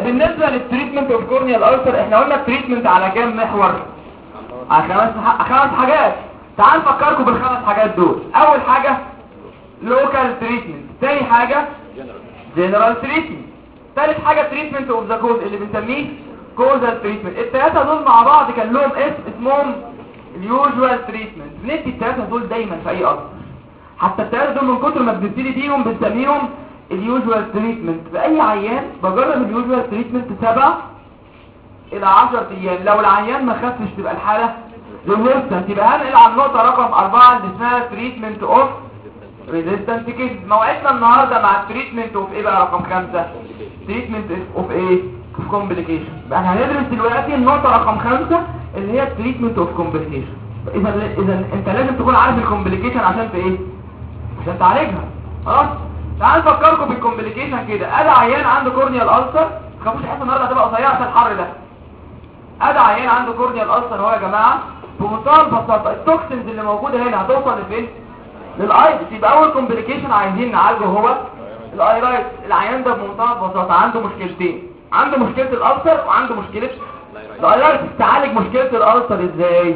بالنسبة للتريتمنت اوف كورنيال ألسر احنا قلنا التريتمنت على كام محور على خمس خمس حاجات تعال نفكركم بالخمس حاجات دول اول حاجة لوكال تريتمنت تاني حاجة جنرال تريتمنت ثالث حاجة تريتمنت اوف ذا كوز اللي بنسميه كوزال تريتمنت الثلاثة دول مع بعض كان لهم اسم اسمهم اليوجوال تريتمنت بندي الثلاثة دول دايما في اي أرض حتى الثلاثة دول من كتر ما بنبتدي بيهم بنسميهم اليوجوال تريتمنت بأي عيان بجرب اليوجوال تريتمنت سبع إلى 10 أيام لو العيان ما خفش تبقى الحالة ريزيستنت يبقى هنقل على النقطة رقم 4 اللي اسمها تريتمنت اوف ريزيستنت كيس موعدنا النهاردة مع التريتمنت اوف ايه بقى رقم 5 تريتمنت اوف ايه اوف كومبليكيشن بقى احنا هندرس دلوقتي النقطة رقم 5 اللي هي التريتمنت اوف كومبليكيشن اذا اذا انت لازم تكون عارف الكومبليكيشن عشان في ايه عشان تعالجها خلاص تعال نفكركم بالكومبليكيشن كده ادي عيان عنده كورنيال ألسر خافوش حاسه النهارده هتبقى قصيره عشان الحر ده ادي عيان عنده كورنيال ألسر اهو يا جماعه بمنتهى البساطه التوكسينز اللي موجوده هنا هتوصل لفين للايرس يبقى اول كومبليكيشن عايزين نعالجه هو الايرايتس العيان ده بمنتهى البساطه عنده مشكلتين عنده مشكله الألسر وعنده مشكله الايرايتس تعالج مشكله الألسر ازاي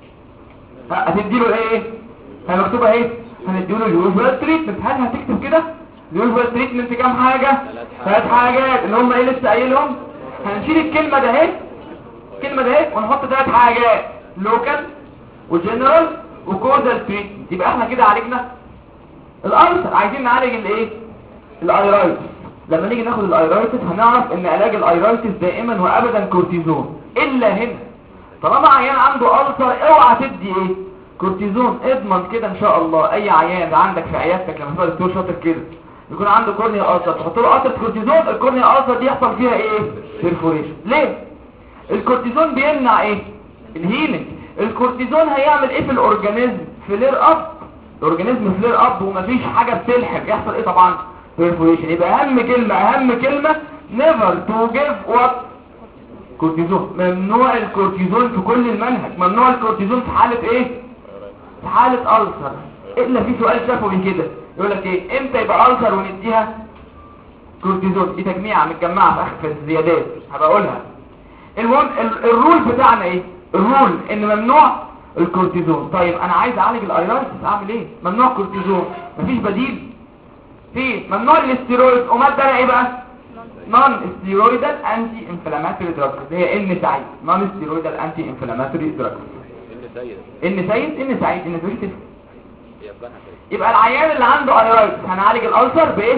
هتديله ايه هي مكتوبه ايه هنديله اليوجوال تريتمنت هل هتكتب كده اليوجوال تريتمنت كام حاجه ثلاث حاجات اللي هم ايه لسه قايلهم هنشيل الكلمه ده اهي الكلمه ده اهي ونحط ثلاث حاجات لوكال وجنرال وكوزال تريتمنت يبقى احنا كده عالجنا الالسر عايزين نعالج الايه الايرايتس لما نيجي ناخد الايرايتس هنعرف ان علاج الايرايتس دائما وابدا كورتيزون الا هنا طالما عيان عنده ألسر اوعى تدي ايه كورتيزون اضمن كده ان شاء الله اي عيان عندك في عيادتك لما تبقى دكتور شاطر كده يكون عنده كورنيا ألسر تحط له قطره كورتيزون الكورنيا ألسر دي يحصل فيها ايه بيرفوريشن ليه الكورتيزون بيمنع ايه الهيلينج الكورتيزون هيعمل ايه في الاورجانيزم فلير اب الاورجانيزم فلير اب ومفيش حاجه بتلحق يحصل ايه طبعا بيرفوريشن يبقى اهم كلمه اهم كلمه never to give what كورتيزون ممنوع الكورتيزون في كل المنهج ممنوع الكورتيزون في حالة ايه في حالة ألسر الا في سؤال شافوي كده يقول لك ايه امتى يبقى ألسر ونديها كورتيزون دي تجميعة متجمعة في اخر في الزيادات هبقى اقولها المهم ال- الرول بتاعنا ايه الرول ان ممنوع الكورتيزون طيب انا عايز اعالج الايرايتس اعمل ايه ممنوع كورتيزون مفيش بديل في ممنوع الاستيرويد ومادة ايه بقى نون ستيرويدال انتي انفلاماتوري دراجز هي ان سعيد نون ستيرويدال انتي انفلاماتوري دراجز ان سيد ان سعيد ان سعيد ان سعيد يبقى سيد يبقى العيان اللي عنده ايرايتس هنعالج الالسر بايه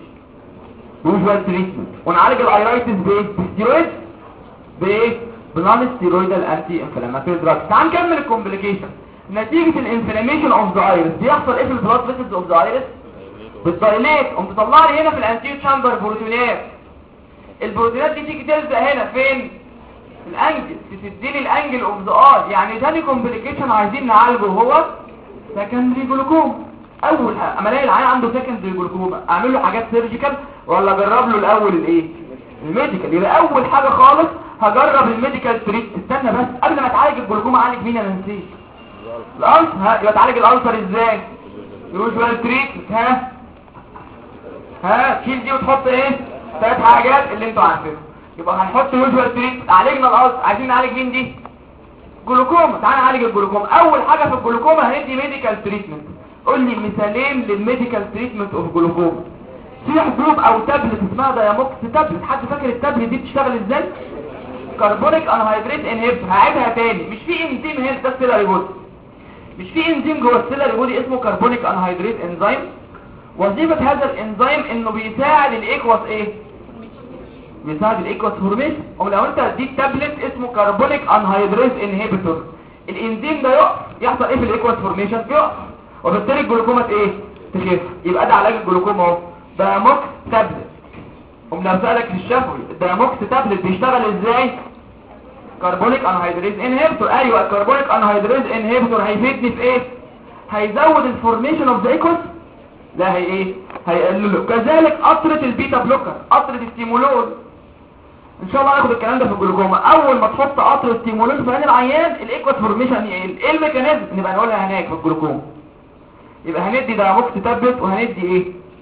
يوجوال تريتمنت ونعالج الايرايتس بايه بستيرويد بايه بنون ستيرويدال انتي انفلاماتوري دراجز تعال نكمل الكومبليكيشن نتيجة الانفلاميشن اوف ذا ايرس بيحصل ايه في البلاد فيسلز اوف ذا ايرس بالدايليت قمت تطلع لي هنا في الانتيو تشامبر بروتينات البروتينات دي تيجي تلزق هنا فين في الانجل تديني الانجل اوف ذا ار يعني تاني كومبليكيشن عايزين نعالجه هو سكندري جلوكوم اول حاجه اما الاقي العيان عنده سكندري جلوكوما اعمل له حاجات سيرجيكال ولا اجرب له الاول الايه الميديكال يبقى اول حاجه خالص هجرب الميديكال تريت استنى بس قبل ما اتعالج الجلوكوما اعالج مين انا نسيت الالسر ها يبقى تعالج الالسر ازاي يوجوال تريت ها ها تشيل دي وتحط ايه ثلاث حاجات اللي انتوا عارفينها يبقى هنحط يوجوال تريت عالجنا الالسر عايزين نعالج مين دي جلوكوما تعال نعالج الجلوكوما اول حاجه في الجلوكوما هندي ميديكال تريتمنت قول لي مثالين للميديكال تريتمنت اوف جلوكوما في حبوب او تابلت اسمها داياموكس تابلت حد فاكر التابلت دي بتشتغل ازاي كربونيك انهيدريت انهبيتور هعيدها تاني مش في انزيم هنا ده السيلاري بودي مش في انزيم جوه السيلاري بودي اسمه كربونيك انهيدريت انزيم وظيفة هذا الانزيم انه بيساعد الايكوس ايه بيساعد الايكوس فورميشن ولو انت اديت تابلت اسمه كربونيك انهيدريز انهبيتور الانزيم ده يقف يحصل ايه في الايكوس فورميشن يقف وبالتالي الجلوكوما ايه تخف يبقى ده علاج الجلوكوما اهو دايموكس تابلت قوم لو سألك في الشفوي الدايموكس تابلت بيشتغل ازاي كربونيك انهيدريز انهبيتور ايوه الكربونيك انهيدريز انهبيتور هيفيدني في ايه هيزود الفورميشن اوف ذا ايكوس لا هي ايه هيقلله كذلك قطرة البيتا بلوكر قطرة التيمولول ان شاء الله هناخد الكلام ده في الجلوكوما اول ما تحط قطرة التيمولول في عين العيان الايكوس فورميشن يقل ايه الميكانيزم نبقى نقولها هناك في الجلوكوما يبقى هندي دايموكس تابلت وهندي ايه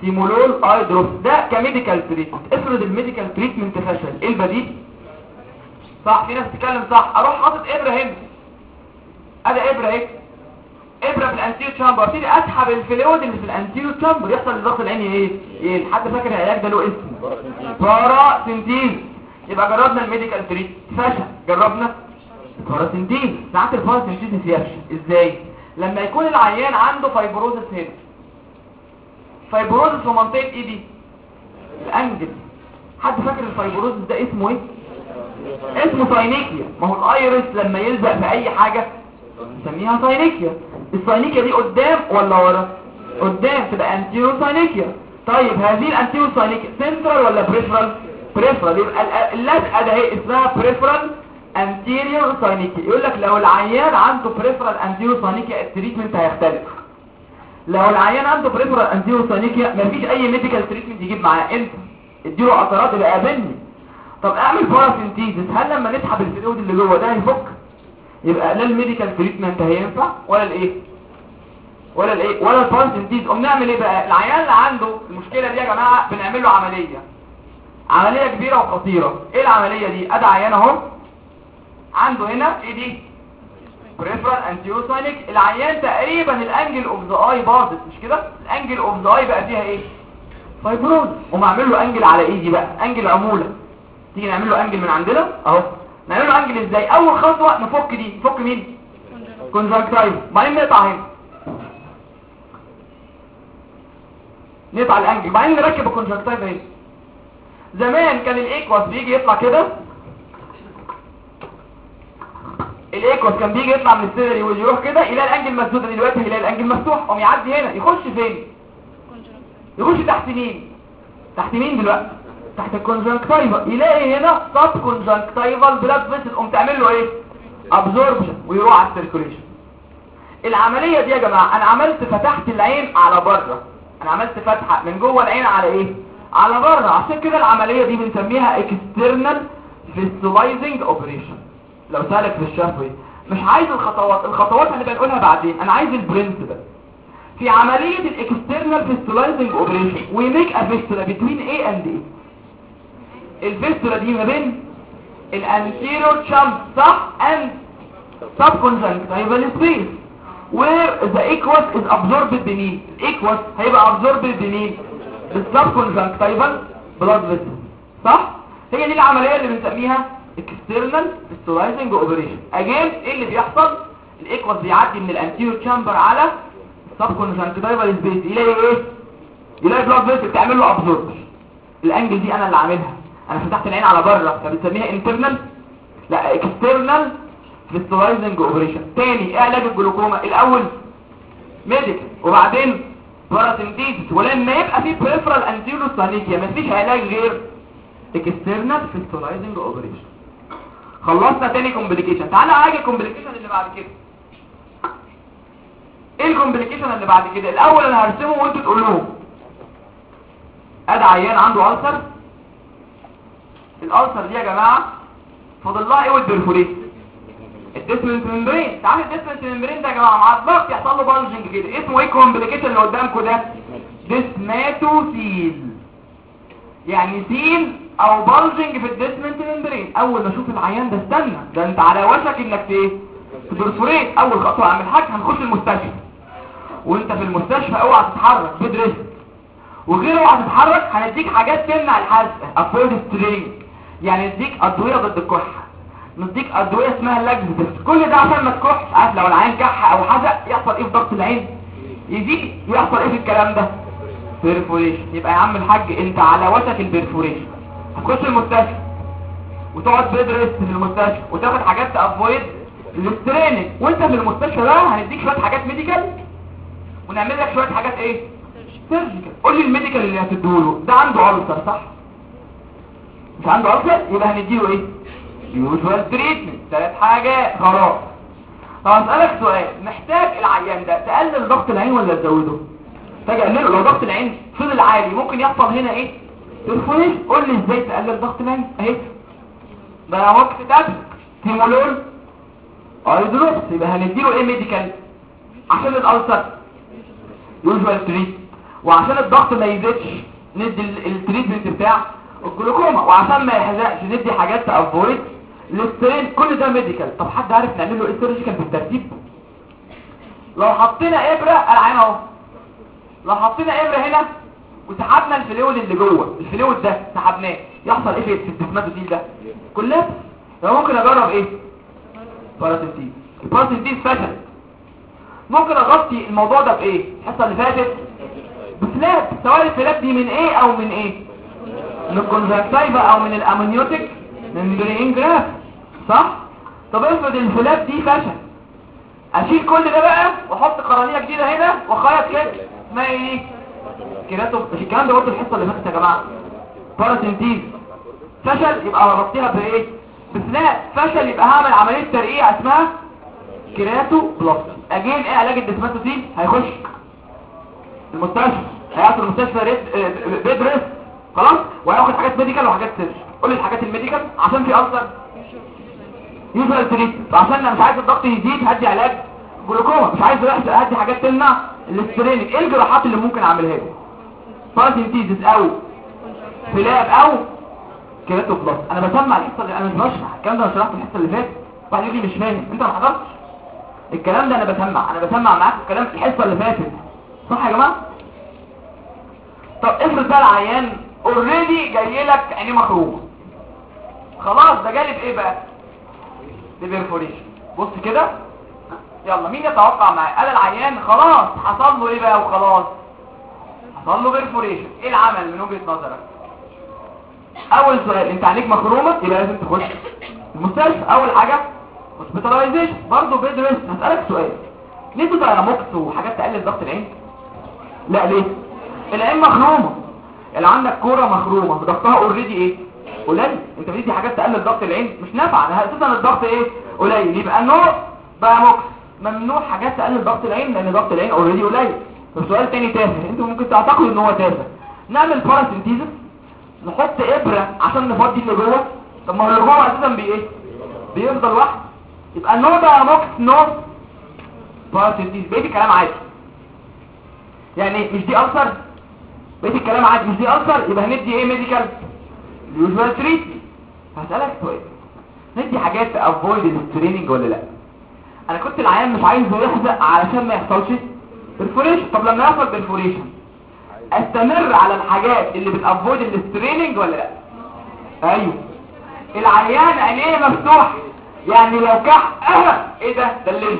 تيمولول اي دروبس ده كميديكال تريتمنت افرض الميديكال تريتمنت فشل ايه البديل صح في ناس بتتكلم صح اروح حاطط ابره هنا ادي ابره اهي ابره في الانتيريور تشامبر ابتدي اسحب الفلويد اللي في الانتيريور تشامبر يحصل لضغط العين ايه ايه حد فاكر العلاج ده له اسم باراسنتيز يبقى جربنا الميديكال تريت فشل جربنا باراسنتيز ساعات الباراسنتيز يفشل ازاي لما يكون العيان عنده فايبروزس هنا فايبروزس في منطقه ايه دي الانجل حد فاكر الفايبروزس ده اسمه ايه اسمه ساينيكيا ما هو الايرس لما يلزق في اي حاجه نسميها ساينيكيا الساينيكيا دي قدام ولا ورا قدام تبقى انتيرو ساينيكيا طيب هذه الانتيرو ساينيكيا سنترال ولا بريفرال بريفرال يبقى ال- اللزقه ده هي اسمها بريفرال انتيريور ساينيكيا يقول لك لو العيان عنده بريفرال انتيريور ساينيكيا التريتمنت هيختلف لو العيان عنده بريفرال انتيريور ساينيكيا مفيش اي ميديكال تريتمنت يجيب معاه انت اديله قطرات يبقى قابلني طب اعمل باراسينتيزس هل لما نسحب الفلويد اللي جوه ده هيفك يبقى لا الميديكال تريتمنت هينفع ولا الايه ولا الايه ولا الباراسينتيز قوم نعمل ايه بقى العيان اللي عنده المشكله دي يا جماعه بنعمل له عمليه عمليه كبيره وخطيره ايه العمليه دي ادي عيان اهو عنده هنا ايه دي بريفرال انتيوساينيك العيان تقريبا الانجل اوف ذا اي باظت مش كده الانجل اوف ذا اي بقى فيها ايه فايبروز وما اعمل له انجل على ايدي بقى انجل عموله تيجي نعمل له انجل من عندنا اهو نعمل له انجل ازاي اول خطوه نفك دي نفك مين كونجكتايف بعدين نقطع هنا نقطع الانجل بعدين نركب الكونجكتايف هنا زمان كان الايكواس بيجي يطلع كده الايكوس كان بيجي يطلع من السيلري ويروح كده يلاقي الانجل مسدود دلوقتي يلاقي الانجل مفتوح قام يعدي هنا يخش فين يخش تحت مين تحت مين دلوقتي تحت الكونجنكتيفا يلاقي هنا سب كونجنكتيفال بلاد فيسل قوم تعمل له ايه ابزوربشن ويروح على السيركوليشن العمليه دي يا جماعه انا عملت فتحت العين على بره انا عملت فتحه من جوه العين على ايه على بره عشان كده العمليه دي بنسميها اكسترنال فيستولايزنج اوبريشن لو سالك في الشفوي مش عايز الخطوات الخطوات اللي بنقولها بعدين انا عايز البرنسبل في عملية الاكسترنال فيستولايزنج اوبريشن وي ميك ا فيستولا بتوين ايه اند ايه الفيستولا دي ما بين الانتيريور تشامب صح اند سب كونجنكتيفال سبيس where the aqueous is absorbed بمين الايكوس هيبقى absorbed بمين بالسب كونجنكتيفال بلاد فيسل صح هي دي العملية اللي بنسميها external فيستولايزنج اوبريشن اجين ايه اللي بيحصل الايكوس بيعدي من الانتيريور تشامبر على السب كونجنكتيفال سبيس يلاقي ايه يلاقي بلاد فيسل تعمل له ابزوربشن الانجل دي انا اللي عاملها انا فتحت العين على بره فبنسميها انترنال لا اكسترنال فيستولايزنج اوبريشن تاني ايه علاج الجلوكوما الاول ميديكال وبعدين باراسينتيزيس ولما يبقى في بريفرال انتيريور سانيكيا مفيش علاج غير اكسترنال فيستولايزنج اوبريشن خلصنا تاني كومبليكيشن تعالى عاجي الكومبليكيشن اللي بعد كده ايه الكومبليكيشن اللي بعد كده الاول انا هرسمه وانتوا تقولوه ادي عيان عنده ألسر الألسر دي يا جماعة فاضل لها ايه والبرفوريت الديسمنت ممبرين تعرف الديسمنت ممبرين ده يا جماعة مع الضغط يحصل له بانجنج كده اسمه ايه الكومبليكيشن اللي قدامكم ده ديسماتوسيل يعني سيل او بلجنج في الديسمنت ممبرين اول ما اشوف العيان ده استنى ده انت على وشك انك ايه تبرفوريت اول خطوه اعمل حاجه هنخش المستشفى وانت في المستشفى اوعى تتحرك بيد ريست وغير اوعى تتحرك هنديك حاجات تمنع الحزق افويد سترينج يعني نديك ادويه ضد الكحه نديك ادويه اسمها لاكزيتيف كل ده عشان ما تكحش عارف لو العين كح او حزق يحصل ايه في ضغط العين يزيد يحصل ايه في الكلام ده بيرفوريشن يبقى يا عم الحاج انت على وشك البيرفوريشن هتخش المستشفى وتقعد بيد ريست في المستشفى وتاخد حاجات تافويد الاسترينج وانت في المستشفى بقى هنديك شويه حاجات ميديكال ونعمل لك شويه حاجات ايه سيرجيكال قول لي الميديكال اللي هتديله ده عنده ألسر صح مش عنده ألسر يبقى هنديله ايه يوجوال تريتمنت ثلاث حاجات خلاص طب اسالك سؤال محتاج العيان ده تقلل ضغط العين ولا تزوده تقلله لو ضغط العين فضل عالي ممكن يحصل هنا ايه ترفونيش قول لي ازاي تقلل ضغط العين اهي ده وقت تابلت تيمولول ايدروبس يبقى هنديله ايه ميديكال عشان الالسر يوجوال تريت وعشان الضغط ما يزيدش ندي ال- التريتمنت بتاع الجلوكوما وعشان ما يحزقش ندي حاجات تافويد الاسترين كل ده ميديكال طب حد عارف نعمل له ايه سيرجيكال بالترتيب لو حطينا ابره العين اهو لو حطينا ابره هنا وسحبنا الفلويد اللي جوه الفلويد ده سحبناه يحصل ايه في في الدسماتوسيل ده كلها يبقى ممكن اجرب ايه باراسيتيز الباراسيتيز فشل ممكن اغطي الموضوع ده بايه الحصه اللي فاتت بفلاب سواء الفلاب دي من ايه او من ايه من الكونجكتيفا او من الامنيوتيك ممبرين جراف صح طب افرض الفلاب دي فشل اشيل كل ده بقى واحط قرنيه جديده هنا واخيط كده اسمها ايه كيراتو مش الكلام ده قلت الحصه اللي فاتت يا جماعه باراسينتيز فشل يبقى اغطيها بايه بفلاب فشل يبقى هعمل عمليه ترقيع اسمها كيراتو بلس اجين ايه علاج الدسماتوسيل هيخش المستشفى هيقعد في المستشفى ريد آه، بيد ريست خلاص وهياخد حاجات ميديكال وحاجات سيرش قول لي الحاجات الميديكال عشان في اصلا يوجوال تريت عشان انا مش عايز الضغط يزيد هدي علاج جلوكوما مش عايز يحصل هدي حاجات تمنع الاسترينيك ايه الجراحات اللي ممكن اعملها له باراسينتيزيس او فلاب او كيراتو بلس انا بسمع الحصه اللي انا مش بشرح الكلام ده انا شرحته الحصه اللي فاتت واحد يقول لي مش فاهم انت ما حضرتش الكلام ده انا بسمع انا بسمع معاك الكلام الحصه اللي فاتت صح يا جماعه طب افرض بقى العيان اوريدي جاي لك عينيه مخرومه خلاص ده جالي بايه بقى ببرفوريشن بص كده يلا مين يتوقع معايا قال العيان خلاص حصل له ايه بقى وخلاص حصل له بيرفوريشن ايه العمل من وجهة نظرك اول سؤال انت عينيك مخرومه يبقى لازم تخش المستشفى اول حاجه هوسبيتاليزيشن برضه بيد ريست هسالك سؤال ليه تدراموكس وحاجات تقلل ضغط العين لا ليه العين مخرومه اللي عندك كوره مخرومه ضغطها اوريدي ايه قليل انت بتدي حاجات تقلل ضغط العين مش نافعه ده اساسا الضغط ايه قليل يبقى النوع بقى موكس ممنوع حاجات تقلل ضغط العين لان ضغط العين اوريدي قليل طب سؤال تاني تافه انتوا ممكن تعتقدوا ان هو تافه نعمل باراسينتيزس نحط ابره عشان نفضي اللي جوه طب ما هو اللي جوه اساسا بي ايه بيفضل واحد يبقى النوع بقى موكس نوع باراسينتيزس بقيت الكلام عادي يعني مش دي ألسر بقيت الكلام عادي مش دي ألسر يبقى هندي ايه ميديكال اليوجوال تريتمنت هسألك سؤال ندي حاجات افويد الستريننج ولا لا انا كنت العيان مش عايزه يحزق علشان ما يحصلش برفوريشن طب لما يحصل برفوريشن استمر على الحاجات اللي بتافويد الستريننج ولا لا ايوه العيان عينيه مفتوح يعني لو كح اه ايه ده ده اللي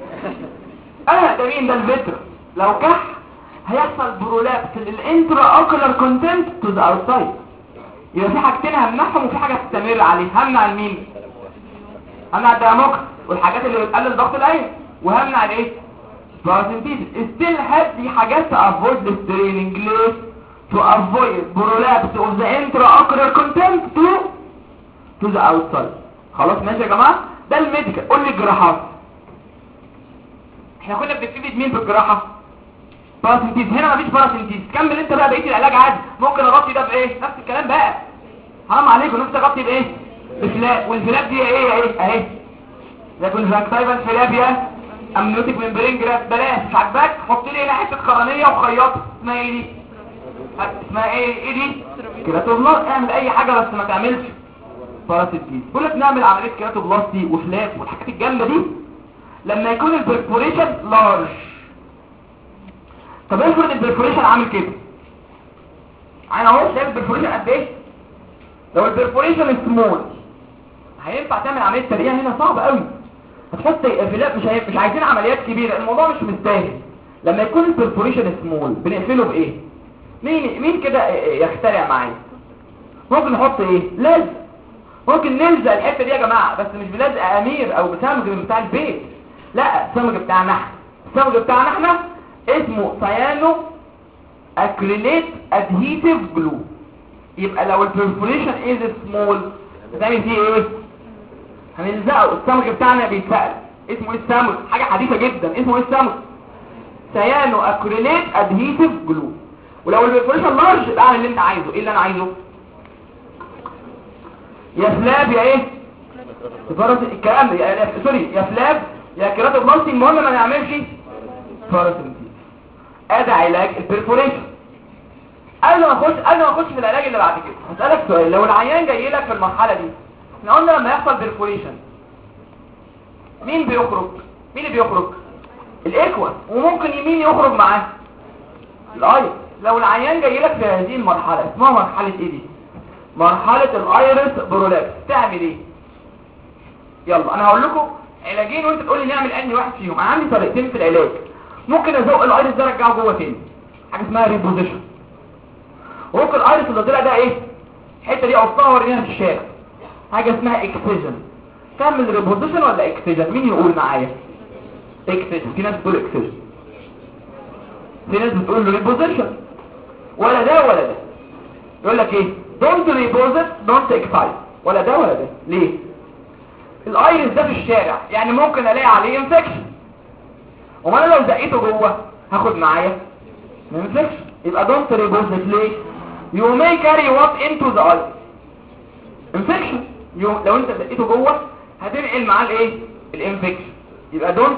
اه ده مين ده الفيتر لو كح هيحصل برولابس للانترا اوكولار كونتنت تو ذا اوتسايد يبقى في حاجتين همنعهم وفي حاجه تستمر عليه همنع المين همنع الدياموكس والحاجات اللي بتقلل ضغط العين وهمنع الايه باراسينتيز ستيل هدي حاجات تافويد الستريننج ليه تو افويد برولابس اوف ذا انترا اوكولار كونتنت تو تو ذا اوتسايد خلاص ماشي يا جماعه ده الميديكال قول لي الجراحات احنا كنا بنبتدي بمين في الجراحه باراسينتيز هنا مفيش باراسينتيز كمل انت بقى بقيه العلاج عادي ممكن اغطي ده بايه نفس الكلام بقى حرام عليكم نفسي اغطي بايه بفلاب والفلاب دي ايه ايه اهي لكن فاكتايفا الفلاب يا امنيوتيك ممبرين جراف بلاش مش عاجباك حط لي هنا حته قرنيه وخيطها اسمها ايه دي اسمها ايه ايه دي كيراتوبلاست اعمل اي حاجه بس ما تعملش باراسينتيز بقول لك نعمل عمليه كيراتوبلاستي وفلاب والحاجات الجامده دي لما يكون البرفوريشن لارج طب افرض البرفوريشن عامل كده انا اهو شايف البرفوريشن قد ايه لو البرفوريشن سمول هينفع تعمل عمليه ترقيع هنا صعب قوي هتحط فلاب مش هي... مش عايزين عمليات كبيره الموضوع مش مستاهل لما يكون البرفوريشن سمول بنقفله بايه مين مين كده يخترع معايا ممكن نحط ايه لزق ممكن نلزق الحته دي يا جماعه بس مش بلزق امير او بسمج من بتاع البيت لا السمج بتاعنا احنا السمج بتاعنا احنا اسمه سيانو اكريليت ادهيسيف جلو يبقى لو البرفوريشن از سمول هنعمل فيه ايه هنلزقه السمك بتاعنا بيتسأل اسمه ايه السمك حاجه حديثه جدا اسمه ايه السمك سيانو اكريليت ادهيسيف جلو ولو البرفوريشن لارج يبقى اعمل اللي انت عايزه ايه اللي انا عايزه يا فلاب يا ايه فرس الكلام يا يا- سوري يا فلاب يا كيراتوبلاستي المهم ما نعملش باراسينتيز ادي علاج البرفوريشن قبل ما اخش قبل ما اخش في العلاج اللي بعد كده هسالك سؤال لو العيان جاي لك في المرحله دي احنا قلنا لما يحصل بيرفوريشن مين بيخرج مين اللي بيخرج الاكوا وممكن يمين يخرج معاه الايرس لو العيان جاي لك في هذه المرحله اسمها مرحله ايه دي مرحله الايرس برولابس تعمل ايه يلا انا هقول لكم علاجين وانت تقول لي نعمل انهي واحد فيهم انا عندي طريقتين في العلاج ممكن ازق الايرس ده ارجعه جوه تاني حاجه اسمها ريبوزيشن وممكن الايرس اللي طلع ده ايه الحته دي اقصها وارميها في الشارع حاجه اسمها اكسجن تعمل ريبوزيشن ولا اكسجن مين يقول معايا اكسجن في ناس بتقول اكسجن في ناس بتقول له ريبوزيشن ولا ده ولا ده يقول لك ايه دونت ريبوزيت دونت اكسايد ولا ده ولا ده ليه الايرس ده في الشارع يعني ممكن الاقي عليه انفكشن وما انا لو زقيته جوه هاخد معايا انفكشن يبقى دونت ريبوزيت ليه you may carry what into the eye infection you- لو انت زقيته جوه هتنقل معاه الايه الانفكشن يبقى دونت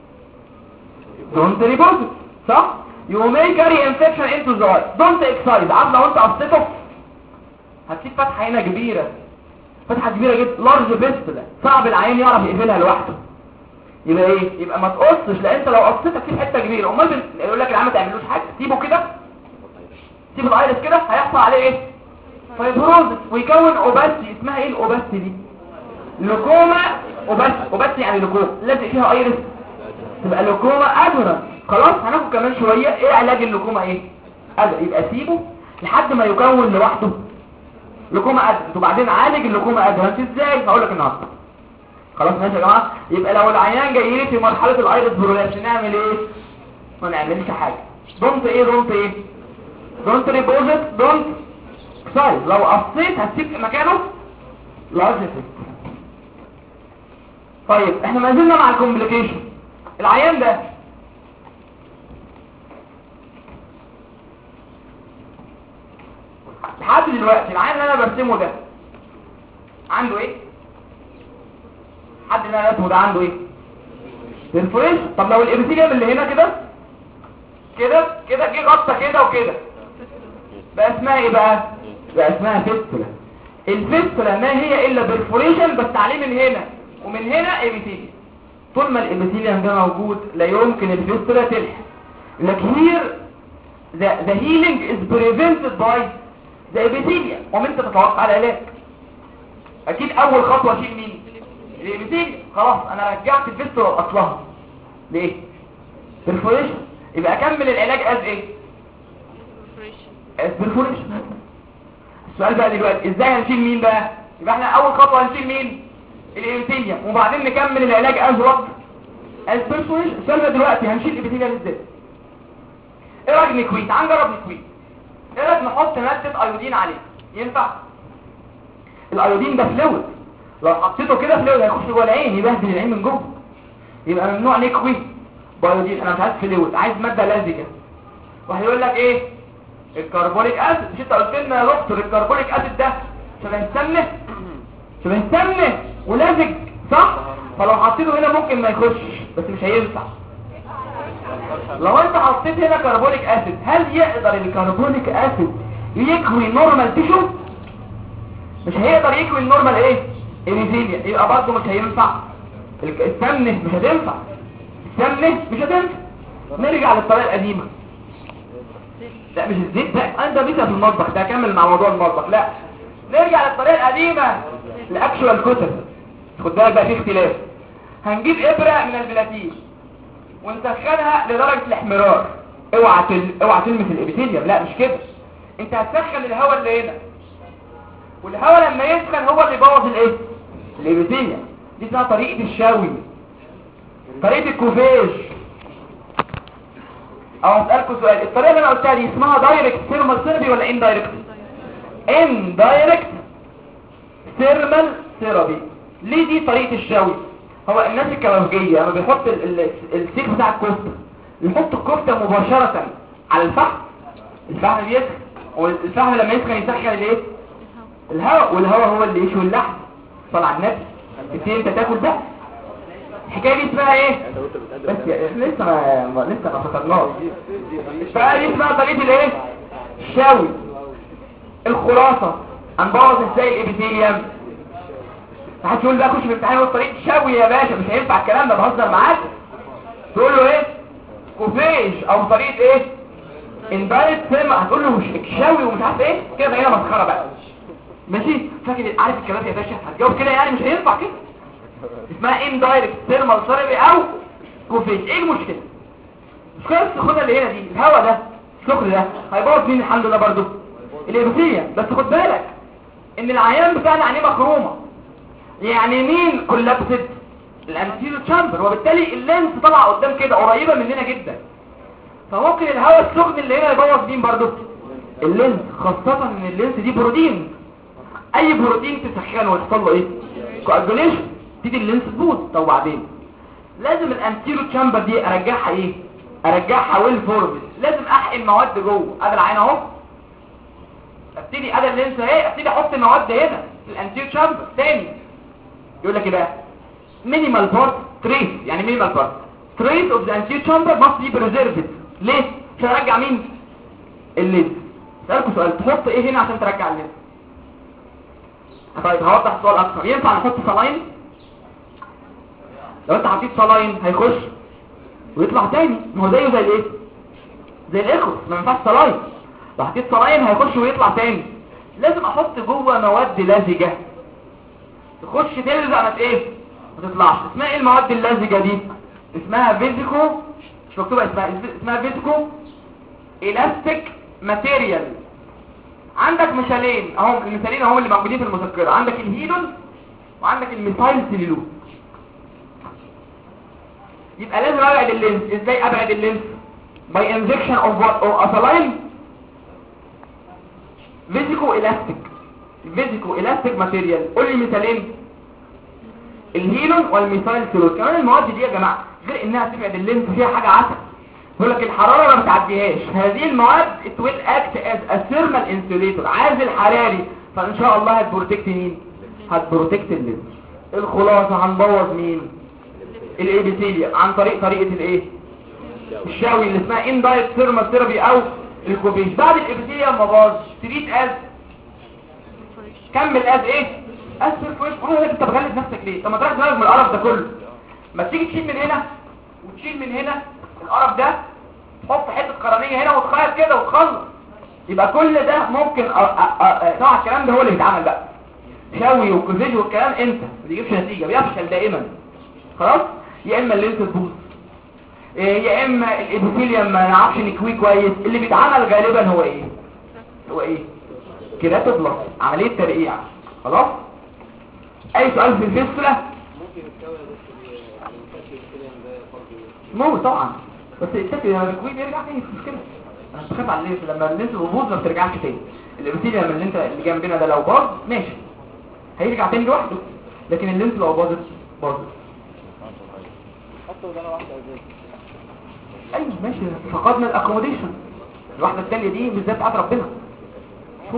دونت ريبوزيت صح you may carry infection into the eye don't excise عارف لو انت قصيته هتسيب فتحه هنا كبيره فتحه كبيره جدا لارج فيستلا صعب العيان يعرف يقفلها لوحده يبقى ايه يبقى ما تقصش لان انت لو قصيت هتسيب حته كبيره امال بن- يقول لك العيان ما تعملوش حاجه سيبه كده سيب الايرس كده هيحصل عليه ايه فيبروزس ويكون اوباستي اسمها ايه الاوباستي دي لوكوما اوباستي اوباستي يعني لوكوما لازق فيها ايرس تبقى لوكوما ادرا خلاص هناخد كمان شويه ايه علاج اللوكوما ايه ادرا يبقى سيبه لحد ما يكون لوحده لوكوما ادرا وبعدين عالج اللوكوما ادرا انت ازاي هقول لك النهارده خلاص ماشي يا جماعه يبقى لو العيان جاي لي في مرحله الايرس برولابس نعمل ايه ما نعملش حاجه دونت ايه دونت ايه دونت ريبوزيت دونت سايز لو قصيت هتسيب مكانه لارج افكت طيب احنا ما زلنا مع الكومبليكيشن العيان ده لحد دلوقتي العيان اللي انا برسمه ده عنده ايه حد اللي انا رسمه ده عنده ايه بيرفوريشن طب لو الابيثيليوم اللي هنا كده كده كده جه غطى كده وكده بقى اسمها ايه بقى بقى اسمها فيستولا الفيستولا ما هي الا بيرفوريشن بس عليه من هنا ومن هنا ابيثيليوم طول ما الابيثيليوم ده موجود لا يمكن الفيستولا تلحق لك here the, the healing is prevented by the epithelium ومن انت تتوقع العلاج اكيد اول خطوه اشيل مين الابيثيليوم خلاص انا رجعت الفيستولا لاصلها ليه بيرفوريشن يبقى اكمل العلاج از ايه از بيرفوريشن السؤال بقى دلوقتي ازاي هنشيل مين بقى يبقى احنا اول خطوه هنشيل مين الابيثيليوم وبعدين نكمل العلاج از وات از بيرفوريشن السؤال بقى دلوقتي هنشيل الابيثيليوم ازاي ايه رايك نكوي تعال نجرب نكوي ايه رايك نحط ماده ايودين عليه ينفع الايودين ده فلويد لو حطيته كده فلويد هيخش جوه العين يبهدل العين من جوه يبقى ممنوع نكوي بايودين انا مش عايز فلويد عايز ماده لزجه واحد يقول لك ايه الكربونيك اسيد مش انت قلت لنا يا دكتور الكربونيك اسيد ده شبه السمنه شبه السمنه ولزج صح فلو حطيته هنا ممكن ما يخشش بس مش هينفع لو انت حطيت هنا كربونيك اسيد هل يقدر الكربونيك اسيد يكوي نورمال تيشو مش هيقدر يكوي النورمال ايه اريثيليا يبقى برضه مش هينفع الك- السمنه مش هتنفع السمنه مش هتنفع نرجع للطريقه القديمه لا مش الزيت ده انت بيتا في المطبخ ده كمل مع موضوع المطبخ لا نرجع للطريقه القديمه الاكشوال كتب خد بالك بقى في اختلاف هنجيب ابره من البلاتين ونسخنها لدرجه الاحمرار اوعى تل... اوعى تلمس الابيثيليوم لا مش كده انت هتسخن الهواء اللي هنا والهواء لما يسخن هو اللي يبوظ الايه الابيثيليوم دي اسمها طريقه الشوي طريقه الكوفيج او اسالكم سؤال الطريقه اللي انا قلتها دي اسمها دايركت ثيرمال ثيرابي ولا ان دايركت ان دايركت ثيرمال ثيرابي ليه دي طريقه الشوي هو الناس الكيماوية لما بيحط ال- ال- السيخ بتاع الكفته يحط الكفته مباشره على الفحم الفحم بيسخن والفحم لما يسخن يسخن الايه الهواء والهواء هو اللي يشوي اللحم صلى على النبي تبتدي انت تاكل ده الحكايه دي اسمها ايه انت وانت بس بتقدم يا- لسه ما ما- لسه ما فكرناش بقى دي اسمها طريقه الايه شاوي الخلاصة هنبوظ ازاي الابيثيليوم محدش يقول بقى خش في الامتحان يقول طريقة شاوي يا باشا مش هينفع الكلام ده بهزر معاك تقول له ايه كوفيج او طريقة ايه اندايركت سيرما هتقول له مش شاوي ومش عارف ايه كده بقينا مسخره بقى ماشي فاكر عارف الكلام يا باشا هتجاوب كده يعني مش هينفع كده اسمها اندايركت سيرمال ثيرابي او كوفيج ايه المشكله المشكله السخونه اللي هنا دي الهواء ده السخن ده هيبوظ مين الحمد لله برضو الابثيه بس خد بالك ان العيان بتاعنا عينيه مخرومه يعني مين كولابسد الانتيرو تشامبر وبالتالي اللينس طالعه قدام كده قريبه مننا جدا فممكن الهواء السخن اللي هنا يبوظ مين برضو اللينس خاصه ان اللينس دي بروتين اي بروتين تسخنه ويحصل له ايه كواجوليشن تيجي اللينس تبوظ طب وبعدين لازم الانتيرو تشامبر دي ارجعها ايه ارجعها ويل فورمد لازم احقن مواد جوه ادي العين اهو ابتدي ادي اللينس اهي ابتدي احط مواد هنا في الانتيرو تشامبر تاني يقول لك ايه بقى مينيمال بارت تريس يعني مينيمال بارت تريس اوف ذا انتيرو تشامبر ماست بي بريزيرفد ليه عشان ارجع مين اللينس اسالكم سؤال تحط ايه هنا عشان ترجع اللينس طيب هوضح السؤال اكتر ينفع نحط صلاين لو انت حطيت صلاين هيخش ويطلع تاني ما هو زيه زي الايه زي الاخوس ما ينفعش صلاين لو حطيت صلاين هيخش ويطلع تاني لازم احط جوه مواد لزجه تخش تلزق ما ايه ما تطلعش اسمها ايه المواد اللزجه دي اسمها فيزيكو مش مكتوبه اسمها اسمها فيزيكو الاستيك ماتيريال عندك مثالين اهو المثالين اهم اللي موجودين في المذكره عندك الهيلون وعندك الميثايل سيلولوز يبقى لازم ابعد اللينس ازاي ابعد اللينس باي انجكشن اوف وات او اسالاين فيزيكو الاستيك فيزيكو الاستيك ماتيريال قول لي مثالين الهيلون والميثايل سيلولوز كمان المواد دي يا جماعه غير انها تبعد اللينس فيها حاجه عسل يقول لك الحرارة ما بتعديهاش هذه المواد it will act as a thermal insulator عازل حراري فان شاء الله هتبروتكت مين هتبروتكت اللينس الخلاصة هنبوظ مين الابيثيليا عن طريق طريقة الايه الشاوي اللي اسمها indirect thermal therapy او الكوبيش بعد الابيثيليا ما باظ تريد از كمل از ايه از بيرفوريشن انا لك انت بغلب نفسك ليه طب ما تروح دماغك من القرف ده كله ما تيجي تشيل من هنا وتشيل من هنا القرف ده تحط حته قرنيه هنا وتخيط كده وتخلص يبقى كل ده ممكن طبعا الكلام ده هو اللي بيتعمل بقى شوي وكوفيج والكلام انت ما بيجيبش نتيجه بيفشل دائما خلاص يا اما اللينس تبوظ إيه يا اما الابيثيليوم ما نعرفش نكويه كويس اللي بيتعمل غالبا هو ايه هو ايه كيراتوبلاست عمليه ترقيع خلاص اي سؤال في الفيستولا ممكن الكوي ده الكالسيوم ده برضه مو طبعا بس التاكل لما الكويت يرجع تاني مش مشكله انا بخاف على اللينس لما اللينس بيبوظ ما بترجعش تاني الابيثيليوم اللي انت اللي جنبنا ده لو باظ ماشي هيرجع تاني لوحده لكن اللينس لو باظت باظت حتى ده واحده ازاي ايوه ماشي فقدنا الاكوموديشن الواحده الثانيه دي بالذات بتاعت ربنا شو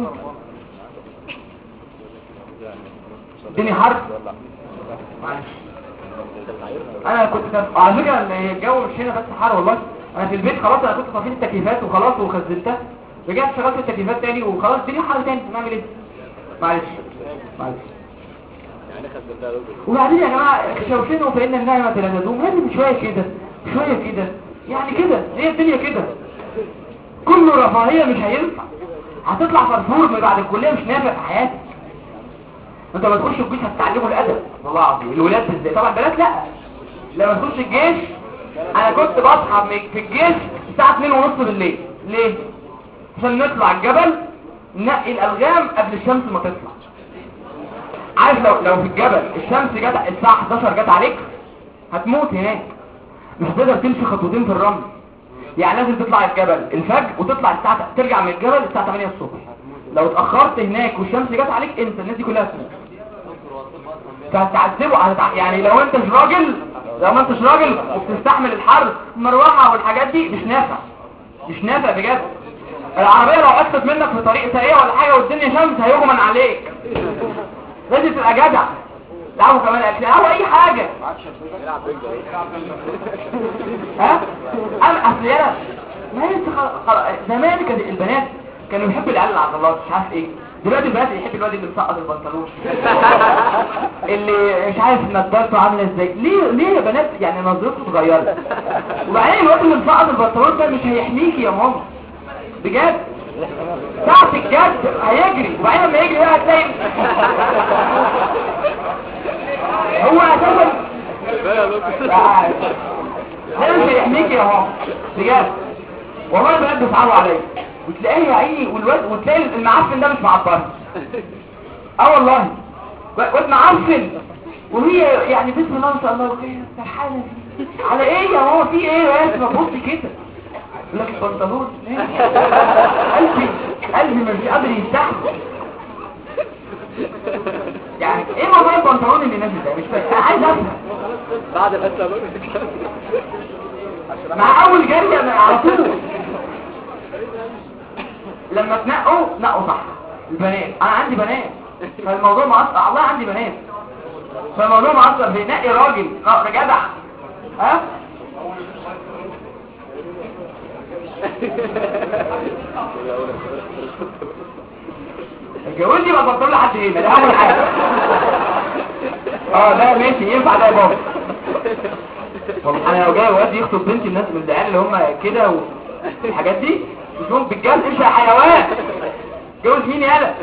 الدنيا حر معلش انا كنت كان- على فكره ان الجو مش هنا بس حر والله انا في البيت خلاص انا كنت طفيت التكييفات وخلاص وخزنتها رجعت شغلت التكييفات تاني وخلاص الدنيا حر تاني نعمل ايه معلش معلش يعني خدتها دكتور وبعدين يا جماعه شوشنوا فإن النعمة لا تدوم لازم شوية كده شوية كده يعني كده هي الدنيا كده كل رفاهية مش هينفع هتطلع فرفور من بعد الكلية مش نافع في حياتك انت لما تخش الجيش هتتعلموا الادب والله العظيم الولاد ازاي طبعا البنات لا لما تخش الجيش انا كنت بصحى من- في الجيش الساعة 2 ونص بالليل ليه عشان نطلع الجبل ننقي الالغام قبل الشمس ما تطلع عارف لو لو في الجبل الشمس جت الساعة 11 جت عليك هتموت هناك مش هتقدر تمشي خطوتين في الرمل يعني لازم تطلع الجبل الفجر وتطلع الساعة ترجع من الجبل الساعة 8 الصبح لو اتأخرت هناك والشمس جت عليك انت الناس دي كلها هتموت فهتعذبه هتتع... يعني لو انت مش راجل لو ما انتش راجل وبتستحمل الحر المروحة والحاجات دي مش نافع مش نافع بجد العربية لو قصت منك في طريق سريع ولا حاجة والدنيا شمس هيغمن عليك لازم تبقى جدع لعبوا كمان اكل او اي حاجة يلعب بيج ها انا اصل انا ما هي انت خل- خل- زمان كانت البنات كانوا بيحبوا العيال العضلات مش عارف ايه دلوقتي البنات يحب الواد اللي مسقط البنطلون اللي مش عارف نضارته عامله ازاي ليه ليه يا بنات يعني نظرته اتغيرت وبعدين الواد اللي مسقط البنطلون ده مش هيحميكي يا ماما بجد ساعة الجد هيجري وبعدين لما يجري بقى هتلاقي هو اساسا ده مش هيحميكي يا ماما بجد والله البنات بيصعبوا عليا وتلاقيه يا عيني والواد وتلاقي المعفن ده مش معبر اه والله واد معفن وهي يعني بسم الله ما شاء الله وهي سرحانه فيه. على ايه يا ماما في ايه يا اسمع بص كده يقول لك البنطلون إيه؟ قلبي قلبي مش قادر يستحمل يعني ايه موضوع البنطلون اللي نازل ده مش فاهم انا عايز افهم بعد الحصه بقى مع اول جريه من على طول لما تنقوا نقوا صح البنات انا عندي بنات فالموضوع مؤثر الله عندي بنات فالموضوع مؤثر في نقي راجل اه جدع ها الجوازي ما تبطل له حد هنا ده اول حاجه اه ده ماشي ينفع ده يا بابا والله انا لو جاي واد يخطب بنتي الناس من العيال اللي هم كده والحاجات دي مش هم بالجواز ايش يا حيوان جوز مين يالا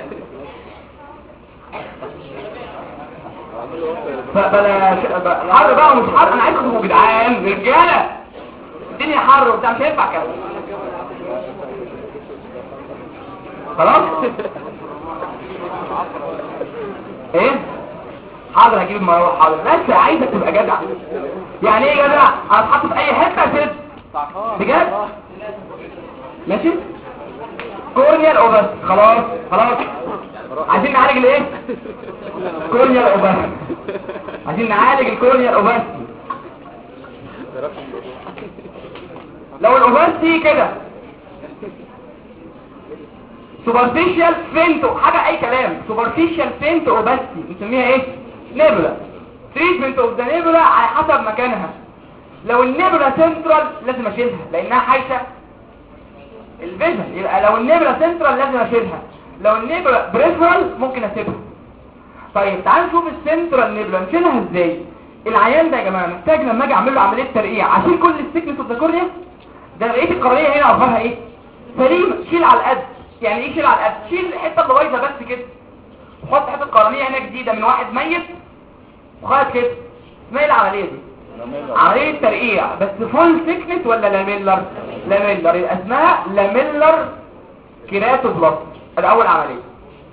فبلا ش- حر بقى ومش حر انا عايزكم يا جدعان رجاله الدنيا حر وبتاع مش هينفع كده خلاص ايه حاضر هجيب المروحه حاضر بس عايزك تبقى جدع يعني ايه جدع هتحط في اي حته سد بجد ماشي كورنيال اوبس خلاص خلاص عايزين نعالج الايه كورنيال اوبس عايزين نعالج الكورنيال اوبس لو الاوبستي كده سوبرفيشال فينتو حاجة اي كلام سوبرفيشال فينتو اوبستي بنسميها ايه نيبولا تريتمنت اوف ذا نيبولا على حسب مكانها لو النيبولا سنترال لازم اشيلها لانها حايشه الفيجن يبقى لو النيبولا سنترال لازم اشيلها لو النيبولا بريفرال ممكن اسيبها طيب تعال نشوف السنترال نيبولا نشيلها ازاي العيان ده يا جماعه محتاج لما اجي اعمل له عمليه ترقيع اشيل كل السكنس اوف ذا كورنيا ده لقيت القرنيه هنا اخبارها ايه سليمه شيل على القد يعني ايه شيل على القد شيل الحته اللي بايظه بس كده وحط حته قرنيه هنا جديده من واحد ميت وخلاص كده اسمها ايه العمليه دي عمليه ترقيع بس فول سيكنس ولا لاميلر لاميلر يبقى اسمها لاميلر كيراتوبلاستي الاول عمليه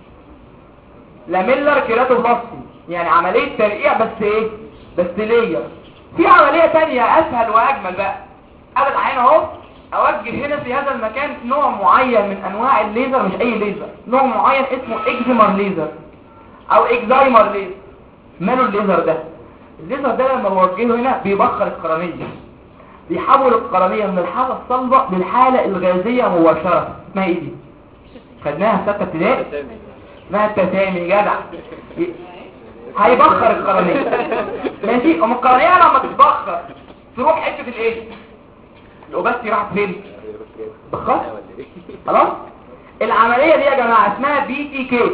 لاميلر كيراتوبلاستي يعني عمليه ترقيع بس ايه بس لير في عمليه تانية اسهل واجمل بقى انا العين اهو اوجه هنا في هذا المكان نوع معين من انواع الليزر مش اي ليزر نوع معين اسمه اكزيمر ليزر او اكزايمر ليزر ماله الليزر ده الليزر ده لما بوجهه هنا بيبخر القرنية بيحول القرنية من الحالة الصلبة للحالة الغازية مباشرة اسمها ايه دي خدناها في ستة ابتدائي اسمها التسامي جدع ي- هيبخر القرنية ماشي ام القرنية لما تتبخر تروح حتة الايه الاوباستي راحت فين بخر خلاص العملية دي يا جماعة اسمها بي تي كي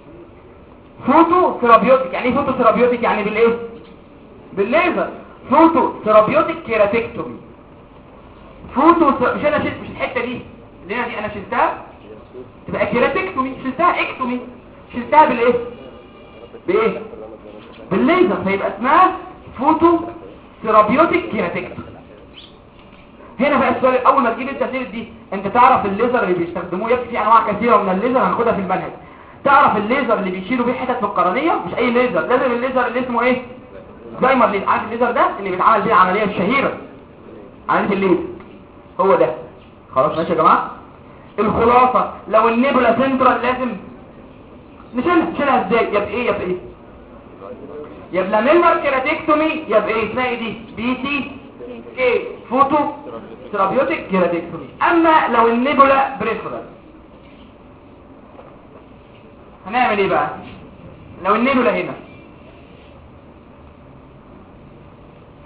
فوتو ثيرابيوتيك يعني ايه فوتو ثيرابيوتيك يعني بالايه بالليزر فوتو ثيرابيوتيك كيراتكتومي فوتو ث- مش انا شلت مش الحته دي اللي هنا دي انا شلتها تبقى كيراتكتومي شلتها اكتومي شلتها بالايه بايه بالليزر فيبقى اسمها فوتو ثيرابيوتيك كيراتكتومي هنا بقى السؤال اول ما تجيب انت سيره دي انت تعرف الليزر اللي بيستخدموه يكفي في انواع كثيره من الليزر هناخدها في المنهج تعرف الليزر اللي بيشيلوا بيه حتت في القرنيه مش اي ليزر لازم الليزر اللي اسمه ايه دايمر ليزر عارف الليزر ده اللي بيتعمل بيه العمليه الشهيره عمليه الليزر هو ده خلاص ماشي يا جماعه الخلاصه لو النيبولا سنترال لازم نشيلها نشيلها ازاي يا بايه يا بايه يا بلاميلر كيراتكتومي يا بايه اسمها ايه دي بي تي كي فوتو ثيرابيوتيك كيراتكتومي اما لو النيبولا بريفرال هنعمل ايه بقى لو النيبولا هنا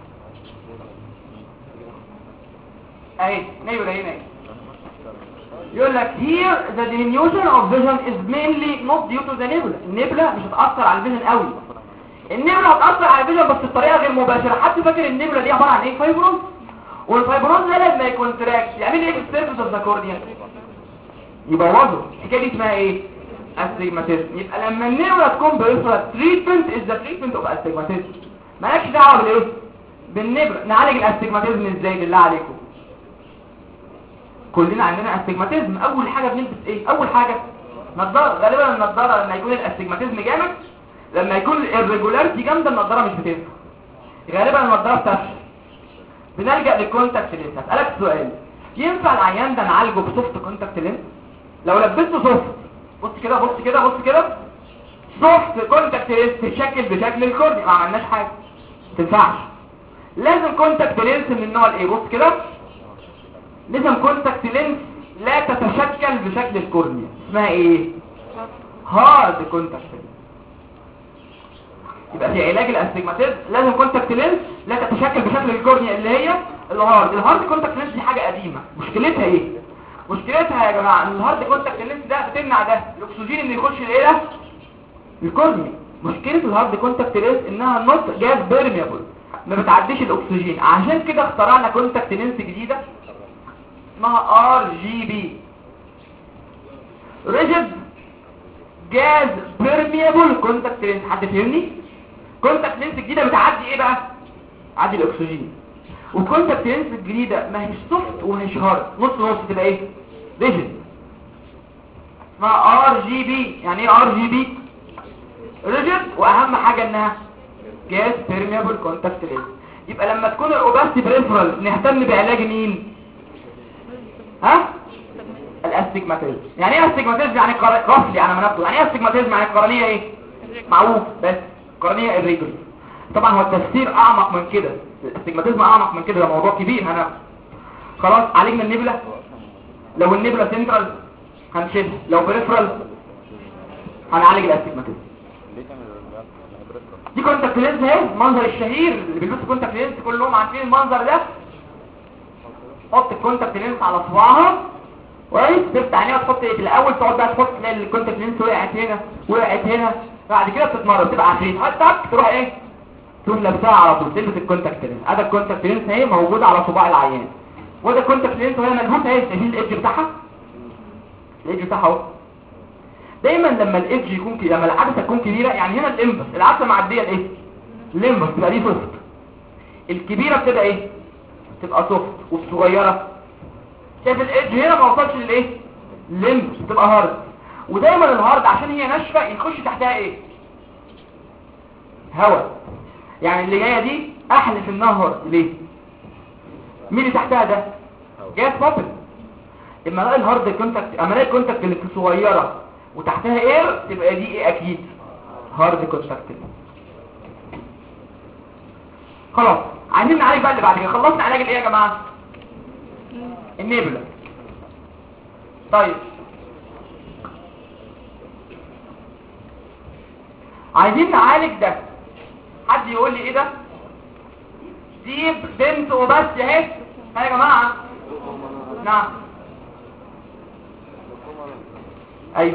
اهي نيبولا هنا اهي يقول لك here the diminution of vision is mainly not due to the nebula النبلة مش هتأثر على الفيجن قوي النبلة هتأثر على الفيجن بس بطريقة غير مباشرة حد فاكر النبلة دي عبارة عن ايه فايبروز والفايبروز ده لما يكونتراكت يعمل ايه في السيرفس اوف ذا كورنيا يبوظه الحكايه دي اسمها ايه استجماتيزم يبقى لما النبلة تكون بريفرال تريتمنت از ذا تريتمنت اوف استجماتيزم مالكش دعوه بالايه بالنبلة نعالج الاستجماتيزم ازاي بالله عليكم كلنا عندنا استجماتيزم اول حاجه بنلبس ايه اول حاجه نظاره غالبا النظاره لما يكون الاستجماتيزم جامد لما يكون الريجولاريتي جامده النظاره مش بتنفع غالبا النظاره بتفشل بنلجا للكونتاكت لينس هسالك سؤال ينفع العيان ده نعالجه بسوفت كونتاكت لينس لو لبسته سوفت بص كده بص كده بص كده سوفت كونتاكت لينس تشكل بشكل الكورني ما عملناش حاجه ما تنفعش لازم كونتاكت لينس من النوع الايه بص كده لازم كونتاكت لينس لا تتشكل بشكل الكورنيا اسمها ايه هارد كونتاكت لينس يبقى في علاج الاستجماتيزم لازم كونتاكت لينس لا تتشكل بشكل الكورنيا اللي هي الهارد الهارد كونتاكت لينس دي حاجه قديمه مشكلتها ايه مشكلتها يا جماعه ان الهارد كونتاكت لينس ده بتمنع ده الاكسجين اللي يخش الايه ده الكورنيا مشكله الهارد كونتاكت لينس انها نوت جاز بيرميبل ما بتعديش الاكسجين عشان كده اخترعنا كونتاكت لينس جديده اسمها ار جي بي ريجيد جاز بيرميبل كونتاكت لينس حد فهمني كونتاكت لينس جديده بتعدي ايه بقى عدي الاكسجين والكونتاكت لينس الجديده ما هيش سوفت وماهيش هارد نص نص تبقى ايه ريجيد اسمها ار جي بي يعني ايه ار جي بي ريجيد واهم حاجه انها جاز بيرميبل كونتاكت لينس يبقى لما تكون الاوباستي بريفرال نهتم بعلاج مين ها الاستجماتيزم يعني ايه استجماتيزم يعني قر... رفلي على منابته يعني ايه استجماتيزم يعني القرنيه ايه معروف بس قرنيه الريجل طبعا هو التفسير اعمق من كده الاستجماتيزم اعمق من كده ده موضوع كبير هنا خلاص عالجنا النبله لو النبله سنترال هنشيلها لو بريفرال هنعالج الاستجماتيزم ليه تعمل الرجال دي كونتاكت لينس اهي المنظر الشهير اللي بيلبسوا كونتاكت لينس كلهم عارفين المنظر ده حط الكونتاكت لينس على صباعها كويس تفتح عينيها وتحط ايه في الاول تقعد بقى تحط تلاقي الكونتاكت لينس وقعت هنا وقعت هنا بعد كده بتتمرن تبقى عفريت حطك تروح ايه تروح لابسها على طول تلبس الكونتاكت لينس ادي الكونتاكت لينس اهي موجوده على صباع العيان وده الكونتاكت لينس وهي ملبوسه اهي شايفين الايدج بتاعها الايدج بتاعها اهو دايما لما الايدج يكون كده لما العدسه تكون كبيره يعني هنا الامبس العدسه معديه الايه الامبس تبقى دي سوفت الكبيره بتبقى ايه تبقى سوفت والصغيره شايف الايدج هنا ما وصلش للايه الامبس بتبقى هارد ودايما الهارد عشان هي ناشفه يخش تحتها ايه هواء يعني اللي جايه دي احلف انها هارد ليه مين اللي تحتها ده جاز بابل اما الاقي الهارد كونتاكت اما الاقي الكونتاكت اللي صغيره وتحتها اير تبقى دي ايه اكيد هارد كونتاكت خلاص عايزين نعالج بقى اللي بعد كده خلصنا علاج الايه يا جماعه النبله طيب عايزين نعالج ده حد يقول لي ايه ده دي بنت وبس اهي ها يا جماعه نعم ايوه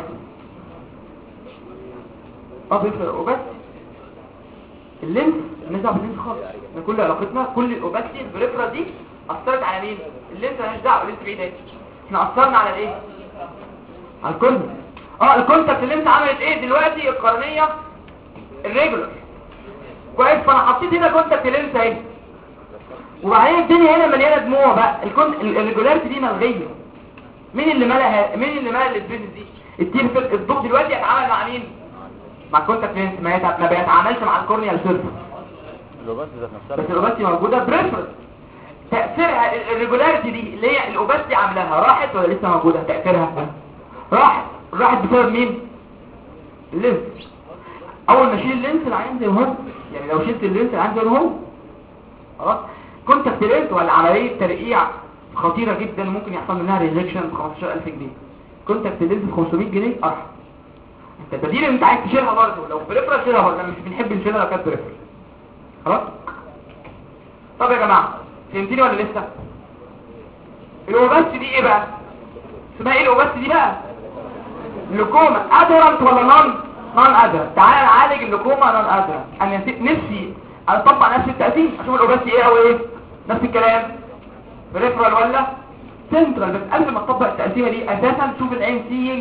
اه بيفرق وبس اللينس مالناش دعوه باللينس خالص احنا كل علاقتنا كل الاوباستي البريفرال دي اثرت على مين اللينس مالناش دعوه اللينس بعيد اهي احنا اثرنا على الايه على الكورنيا اه الكونتاكت اللينس عملت ايه دلوقتي القرنيه الريجولار كويس فانا حطيت هنا كونتاكت لينس اهي وبعدين الدنيا هنا مليانه دموع بقى الكون الريجولاريتي دي ملغيه مين اللي ملها مين اللي ملها السبيس دي التير في الضوء دلوقتي هيتعامل مع مين مع الكونتاكت لينس ما, يتع... ما بيتعاملش مع الكورنيال سيرفيس اللوبات ذات نفسها بس الاوباستي موجوده بريفرنس تاثيرها ال- الريجولاريتي دي اللي هي الاوباستي عاملاها راحت ولا لسه موجوده تاثيرها راحت راحت بسبب مين اللينس اول ما اشيل اللينس العين زي ما هو يعني لو شلت اللينس العين زي ما هو خلاص كونتاكت لينس ولا عمليه ترقيع خطيره جدا ممكن يحصل منها ريجكشن ب 15000 جنيه كونتاكت لينس ب 500 جنيه ارحم انت البديل اللي انت عايز تشيلها برضه لو بريفرال شيلها برضه مش بنحب نشيلها لو كانت بريفرال خلاص طب يا جماعه فهمتني ولا لسه الاوباست دي ايه بقى اسمها ايه الاوباستي دي بقى لوكوما ادهرنت ولا نون نون ادهرنت تعالى نعالج اللوكوما نون ادهرنت انا نسي- نفسي اطبق نفس التقسيم اشوف الاوباستي ايه او ايه نفس الكلام بريفرال ولا سنترال بس قبل ما تطبق التقسيمه دي اساسا شوف العين سينج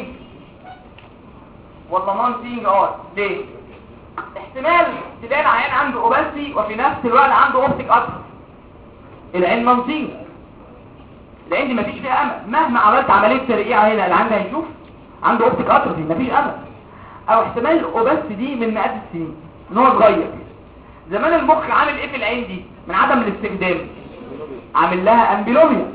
ولا نون سينج اه ليه احتمال تلاقي العيان عنده اوباستي وفي نفس الوقت عنده اوبتيك اتروفي العين نون سينج العين دي مفيش فيها امل مهما عملت عمليه ترقيع هنا العين ده هيشوف عنده اوبتيك اتروفي مفيش امل او احتمال الاوباستي دي من مئات السنين ان هو صغير زمان المخ عامل ايه في العين دي من عدم الاستخدام عامل لها امبيلوميا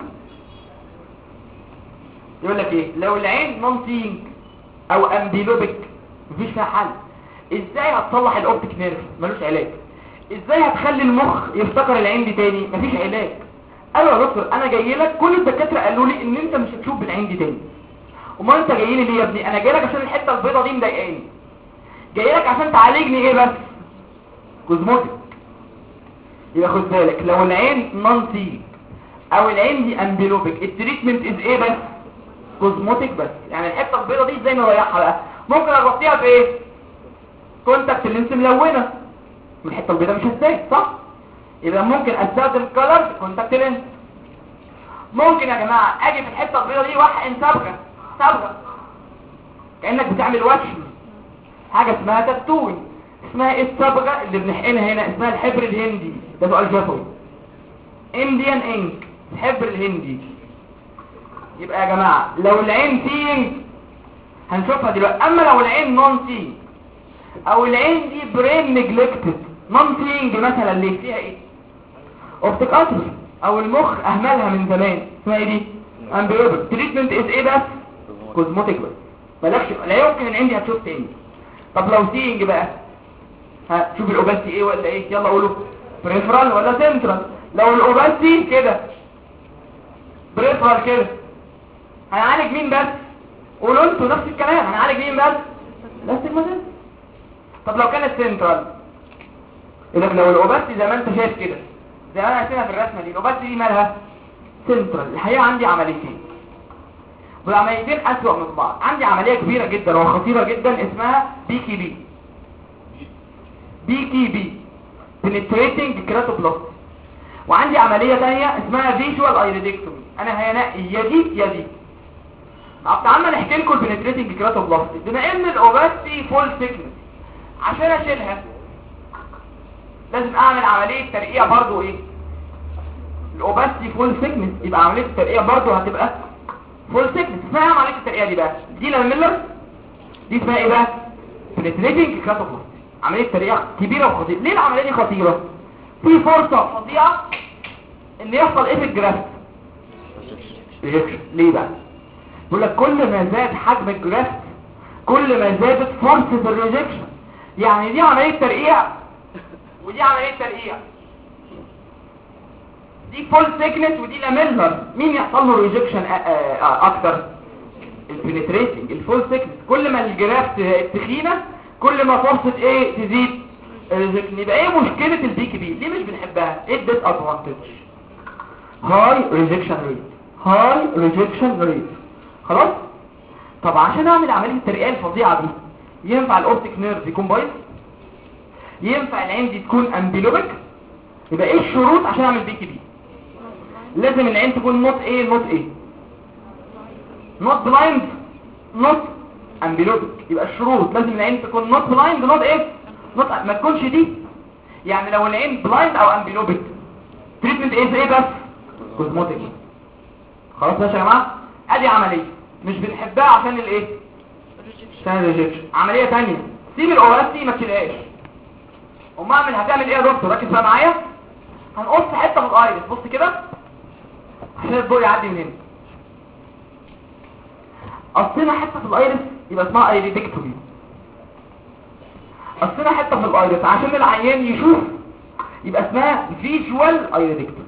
يقول لك ايه لو العين نون سينج او امبيلوبيك مفيش فيها حل ازاي هتصلح الاوبتيك نيرف ملوش علاج ازاي هتخلي المخ يفتكر العين دي تاني مفيش علاج قالوا يا دكتور انا جاي لك كل الدكاتره قالوا لي ان انت مش هتشوف بالعين دي تاني امال انت جاي لي ليه يا ابني انا جاي لك عشان الحته البيضه دي مضايقاني جاي لك عشان تعالجني ايه بس كوزموتيك يبقى خد بالك لو العين نون سينج او العين دي امبيلوبيك التريتمنت از ايه بس كوزموتيك بس يعني الحته البيضه دي ازاي نريحها بقى ممكن اغطيها بايه كونتاكت لينس ملونه من الحته البيضاء مش هتضايق صح يبقى ممكن استخدم كلر كونتاكت لينس ممكن يا جماعه اجي في الحته البيضاء دي واحقن صبغه صبغه كانك بتعمل وشم حاجه اسمها تاتوين اسمها ايه الصبغه اللي بنحقنها هنا اسمها الحبر الهندي ده سؤال شفوي انديان انك الحبر الهندي يبقى يا جماعه لو العين سينج هنشوفها دلوقتي اما لو العين نون سينج او العين دي برين نجلكتد نون سينج مثلا اللي فيها ايه اوبتيك اتروفي او المخ اهملها من زمان اسمها ايه دي امبيوبل تريتمنت از ايه بس كوزموتيك بس مالكش لا يمكن العين دي هتشوف تاني طب لو سينج بقى ها شوف الاوباستي ايه ولا ايه يلا قولوا بريفرال ولا سنترال لو الاوباستي كده بريفرال كده هنعالج مين بس قولوا انتوا نفس الكلام هنعالج مين بس الاستجماتيزم طب لو كانت سنترال يقول لك لو الاوباستي زي ما انت شايف كده زي ما انا قايلها في الرسمه دي الاوباستي دي مالها سنترال الحقيقه عندي عمليتين والعمليتين اسوأ من بعض عندي عمليه كبيره جدا وخطيره جدا اسمها بي كي بي بي كي بي penetrating keratoblast وعندي عمليه ثانيه اسمها فيجوال ايريدكتومي انا هنقي يا دي يا دي طب تعالى نحكي لكم البنتريتنج كراتوبلاست بما ان الاوباستي فول سيكنس عشان اشيلها لازم اعمل عمليه ترقيع برضو ايه الاوباستي فول سيكنس يبقى عمليه الترقيع برضو هتبقى فول سيكنس اسمها ايه عمليه الترقيع دي بقى دي لما ميلر دي اسمها ايه بقى بنتريتنج كراتوبلاست عمليه ترقيع كبيره وخطيره ليه العمليه دي خطيره في فرصه فظيعه ان يحصل ايه في الجرافت ريجكشن ليه بقى بيقول لك كل ما زاد حجم الجرافت كل ما زادت فرصة الريجكشن يعني دي عملية ترقيع ودي عملية ترقيع دي فول سيكنس ودي لاميلر مين يحصل له ريجكشن اكتر البنتريتنج الفول سيكنس كل ما الجرافت تخينة كل ما فرصة ايه تزيد الريجكشن يبقى ايه مشكلة البي كي بي ليه مش بنحبها ايه الديس ادفانتج هاي ريجكشن ريت هاي ريجكشن ريت خلاص طب عشان اعمل عمليه الترقيه الفظيعه دي ينفع الاوبتيك نيرف يكون بايظ ينفع العين دي تكون امبيلوبيك يبقى ايه الشروط عشان اعمل بي كي بي لازم العين تكون نوت ايه نوت ايه نوت بلايند نوت امبيلوبيك يبقى الشروط لازم العين تكون نوت بلايند نوت ايه نوت ما تكونش دي يعني لو العين بلايند او امبيلوبيك تريتمنت ايه ايه بس كوزموتيك خلاص ماشي يا جماعه ادي عمليه مش بنحبها عشان الايه عشان الريجكشن عمليه ثانيه سيب الاوراستي ما تشيلهاش امال اعمل هتعمل ايه يا دكتور ركز بقى معايا هنقص حته من الايرس بص كده عشان الضوء يعدي من هنا قصينا حته في الايرس يبقى اسمها ايريدكتومي قصينا حته في الايرس عشان العيان يشوف يبقى اسمها فيجوال ايريدكتومي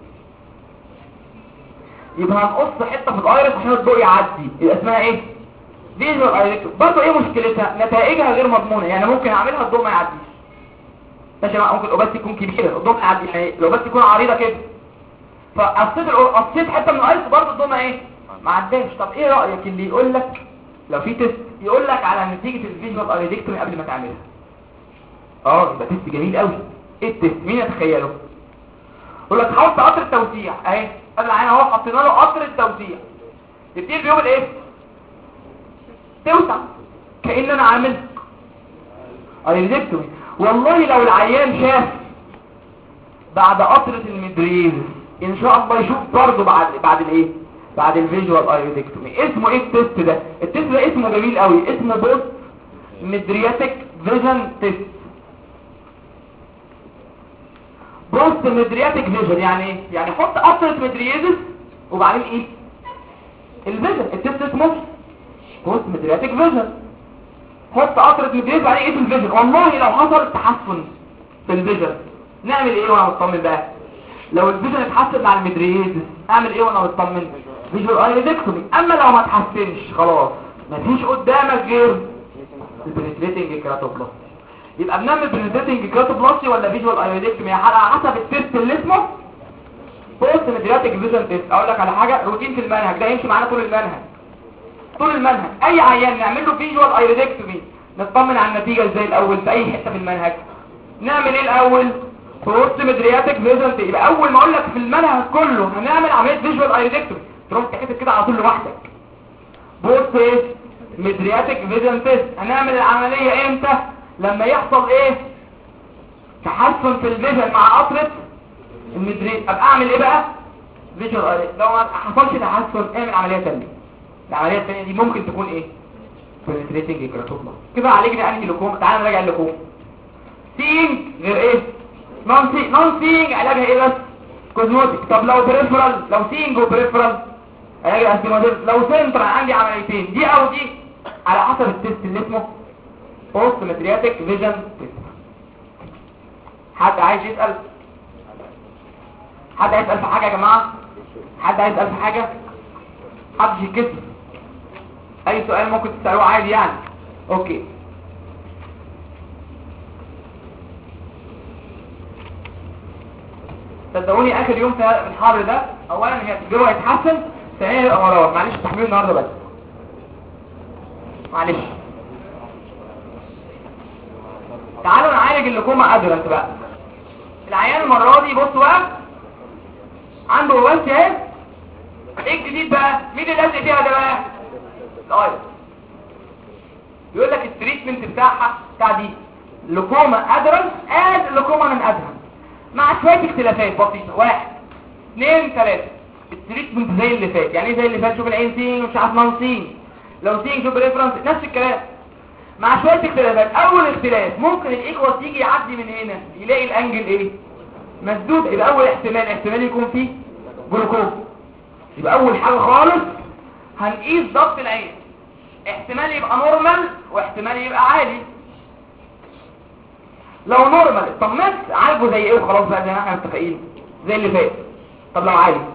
يبقى هنقص حته في الايرس عشان الضوء يعدي يبقى اسمها ايه فيجوال ايريدكتومي برضه ايه مشكلتها نتائجها غير مضمونه يعني ممكن اعملها الضوء ما يعديش ماشي بقى ممكن الاوباستي تكون كبيره الضوء ما يعديش يعني الاوباستي تكون عريضه كده فقصيت الأو- قصيت حته من الايرس برضه الضوء ما ايه ما عداش طب ايه رايك اللي يقول لك لو في تيست يقول لك على نتيجه الفيجوال ايريدكتومي قبل ما تعملها اه يبقى تيست جميل قوي ايه التيست مين يتخيله يقول لك حط قطر التوسيع اهي قبل العين اهو حطينا له قطر التوسيع تبتدي بيقول ايه توسع كأن انا عامل ايريدكتومي والله لو العيان شاف بعد قطرة المدريز ان شاء الله يشوف برضه بعد بعد الايه بعد الفيجوال ايريدكتومي اسمه ايه التست ده التست ده اسمه جميل قوي اسمه بوست مدرياتيك فيجن تيست بوست مدرياتيك فيجن يعني ايه يعني حط قطرة مدريزس وبعدين ايه الفيجن التست اسمه بوست مدرياتيك فيجن حط قطرة مدريزس وبعدين ايه في الفيجن والله لو حصل تحسن في الفيجن نعمل ايه وانا مطمن بقى لو الفيجن اتحسن مع المدريزس اعمل ايه وانا مطمن فيجوال ايريدكتومي اما لو ما اتحسنش خلاص مفيش قدامك غير البنتريتنج كراتوبلاستي يبقى بنعمل بريزنتنج كراتوبلاستي ولا فيجوال ايريدكتومي على حسب التيست اللي اسمه بوست مدرياتيك فيجن تيست اقول لك على حاجه روتين في المنهج ده يمشي معانا طول المنهج طول المنهج اي عيان نعمل له فيجوال ايريدكتومي نطمن على النتيجه ازاي الاول في اي حته في المنهج نعمل ايه الاول بوست مدرياتيك فيجن تيست يبقى اول ما اقول لك في المنهج كله هنعمل عمليه فيجوال ايريدكتومي تروح تكتب كده على طول لوحدك بوست ايه مدرياتيك فيجن تيست هنعمل العمليه امتى لما يحصل ايه تحسن في الفيجن مع قطرة المدريد ابقى اعمل ايه بقى فيجوال ايريد لو ما حصلش تحسن اعمل عملية تانية العملية التانية دي ممكن تكون ايه بنتريتنج كراتوبلا كده عالجنا انهي لكوم تعالى نراجع اللكوم سينج غير ايه نون سي نون سينج علاجها ايه بس كوزموتيك طب لو بريفرال لو سينج وبريفرال علاج استيماتيك لو سنترال عندي عمليتين دي او دي على حسب التست اللي اسمه بوست مدرياتيك فيجن تيست حد عايز يسأل حد عايز يسأل في حاجة يا جماعة حد عايز يسأل في حاجة حد يتكسف اي سؤال ممكن تسألوه عادي يعني اوكي صدقوني اخر يوم في الحر ده اولا هي الجو هيتحسن ثانيا هيبقى مرار معلش تحميل النهارده بس معلش تعالوا نعالج الليكوما ادرنت بقى العيان المره دي بصوا بقى عنده وبس اهي ايه الجديد بقى مين اللي لازق فيها ده بقى الايرس يقول لك التريتمنت بتاعها بتاع دي ليكوما ادرنت اد ليكوما من ادرنت مع شويه اختلافات بسيطه واحد اثنين ثلاثه التريتمنت زي اللي فات يعني ايه زي اللي فات شوف العين سين ومش عارف نون سين لو سين شوف ريفرنس نفس الكلام مع شوية اختلافات اول اختلاف ممكن الايكوس يجي يعدي من هنا يلاقي الانجل ايه مسدود يبقى اول احتمال احتمال يكون فيه جلوكوز يبقى اول حاجة خالص هنقيس ضغط العين احتمال يبقى نورمال واحتمال يبقى عالي لو نورمال اطمنت عالجه زي ايه وخلاص بقى زي ما احنا متفقين زي اللي فات طب لو عالي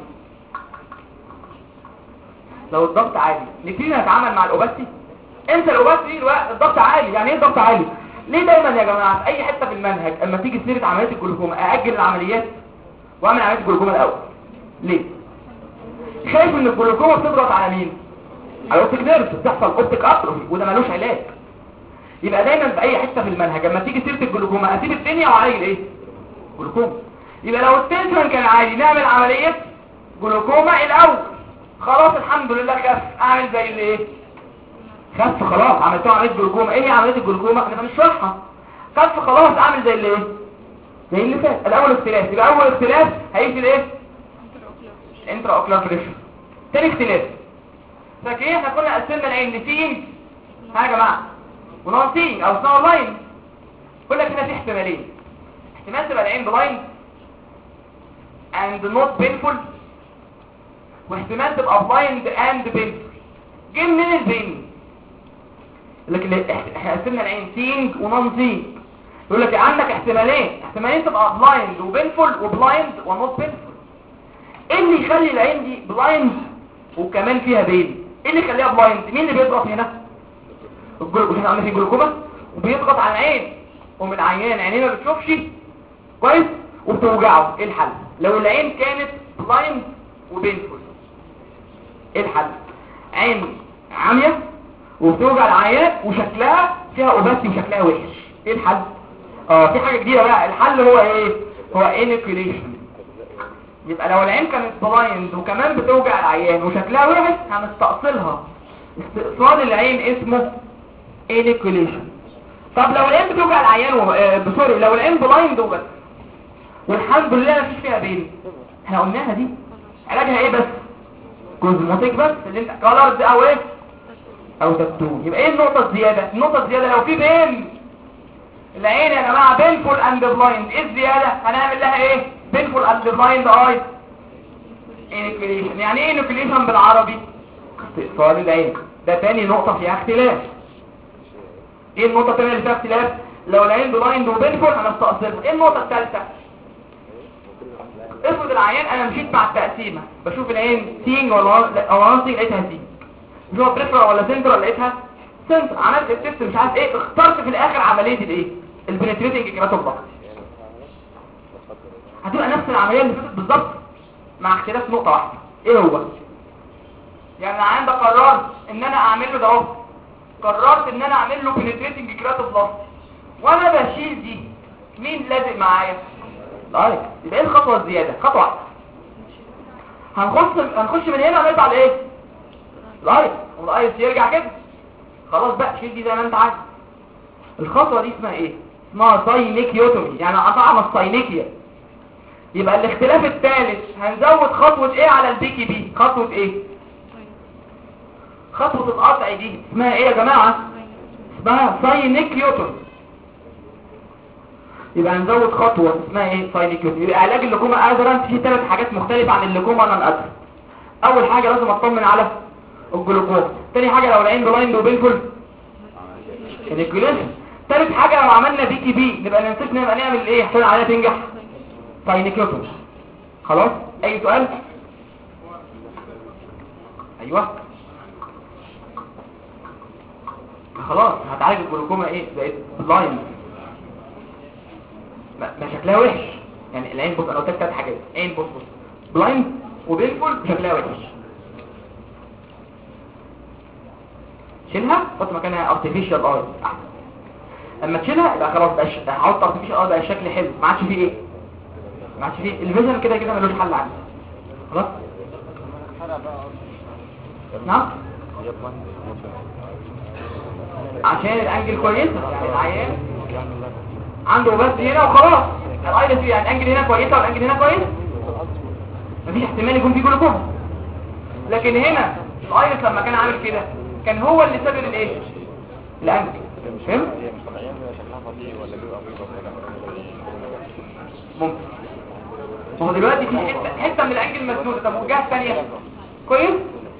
لو الضغط عالي نبتدي نتعامل مع الاوباستي امتى الاوباستي الوقت الضغط عالي يعني ايه الضغط عالي ليه دايما يا جماعه في اي حته في المنهج اما تيجي سيره عمليات الجلوكوما ااجل العمليات واعمل عمليه الجلوكوما الاول ليه خايف ان الجلوكوما بتضغط على مين على الاوبتيك نيرف بتحصل اوبتيك اتروفي وده ملوش علاج يبقى دايما في اي حته في المنهج اما تيجي سيره الجلوكوما اسيب الدنيا واعالج الايه جلوكوما يبقى لو التنشن كان عالي نعمل عمليه جلوكوما الاول خلاص الحمد لله خف اعمل زي اللي ايه خف خلاص عملتها عمليه جلوكوما ايه هي عمليه الجلوكوما انا بنشرحها خف خلاص اعمل زي اللي ايه زي اللي فات الاول اختلاف يبقى اول اختلاف هيجي الايه انترا اوكلار بريشر تاني اختلاف فاكرين احنا كنا قسمنا العين لسين ها يا جماعه ونون سين او سنو لاين كل لك هنا في احتمالين احتمال تبقى العين بلايند and not painful واحتمال تبقى blind and painful جه منين البين لكن احنا قسمنا العين سينج ونون سينج يقول لك عندك احتمالين احتمالين تبقى بلايند وبينفول وبلايند ونوت بينفول ايه اللي يخلي العين دي بلايند وكمان فيها بين ايه اللي يخليها بلايند مين اللي بيضغط هنا الجلوكوما احنا قلنا في جلوكوما وبيضغط على العين ومن العيان عينيه ما بتشوفش كويس وبتوجعه ايه الحل لو العين كانت بلايند وبينفول ايه الحل عين عاميه وبتوجع العيان وشكلها فيها اوباسي وشكلها وحش ايه الحل اه في حاجه جديده بقى الحل هو ايه هو انيكيوليشن يبقى لو العين كانت بلايند وكمان بتوجع العيان وشكلها وحش هنستأصلها استئصال العين اسمه انيكيوليشن طب لو العين بتوجع العيان و... آه، سوري لو العين بلايند وبس والحمد لله مفيش فيها بين احنا قلناها دي علاجها ايه بس كوزموتيك بس اللي انت كولرز او ايه او تاتو يبقى ايه النقطه الزياده النقطه الزياده لو في بين العين يا جماعه بينفول اند بلايند ايه الزياده هنعمل لها ايه بينفول اند بلايند اي انيكليشن يعني ايه انيكليشن بالعربي استئصال العين ده تاني نقطه فيها اختلاف ايه النقطه الثانيه اللي فيها اختلاف لو العين بلايند وبينفول هنستأصلها ايه النقطه الثالثه افرض العيان انا مشيت مع التقسيمه بشوف العين سينج ولا او نون سينج لقيتها سينج بشوفها بريفرال ولا سنترال لقيتها سنتر عملت التست مش عارف ايه اخترت في الاخر عمليه الايه البنتريتنج كيراتوبلاستي هتبقى نفس العمليه اللي فاتت بالظبط مع اختلاف نقطه واحده ايه هو يعني العيان ده قررت ان انا اعمل له ده اهو قررت ان انا اعمل له بنتريتنج كيراتوبلاستي وانا بشيل دي مين لازق معايا لايك يبقى ايه الخطوه الزياده خطوه واحده هنخش هنخش من هنا ونرجع لايه لايك والايس يرجع كده خلاص بقى شيل دي زي ما انت عايز الخطوه دي اسمها ايه اسمها ساينيكيوتومي يعني قطعنا الساينيكيا يبقى الاختلاف الثالث هنزود خطوه ايه على البيكي بي خطوه ايه خطوه القطع دي اسمها ايه يا جماعه اسمها ساينيكيوتومي يبقى هنزود خطوة اسمها ايه ساينيكيوتي يبقى علاج الليكوما ادرنت فيه ثلاث حاجات مختلفة عن الليكوما نون ادرنت اول حاجة لازم اطمن على الجلوكوما تاني حاجة لو العين بلايند وبينفول انيكوليشن تالت حاجة لو عملنا بي تي بي نبقى ننسيش نبقى نعمل ايه عشان العيادة تنجح ساينيكيوتي خلاص اي سؤال ايوه خلاص هتعالج الجلوكوما ايه بقت بلايند ما ما شكلها وحش يعني العين بص انا قلت لك ثلاث حاجات عين بص بص بلايند وبينفول شكلها وحش شيلها حط مكانها ارتفيشال اي احسن اما تشيلها يبقى خلاص بقى ش- هحط ارتفيشال اي بقى الشكل حلو ما عادش فيه ايه ما عادش فيه الفيجن كده كده ملوش حل عندي خلاص نعم هي بلاند عشان الانجل كويسه يعني العيان عنده بس هنا وخلاص الايرس يعني الانجل هنا كويسه والانجل هنا كويس مفيش احتمال يكون في جلوكوما لكن هنا الايرس لما كان عامل كده كان هو اللي سبب الايه الانجل فهمت هي مش طبيعية إن شكلها طبيعي ولا بيبقى بيضة ولا ممكن ما هو دلوقتي في حته حته من الانجل مسدوده طب والجهه الثانيه كويس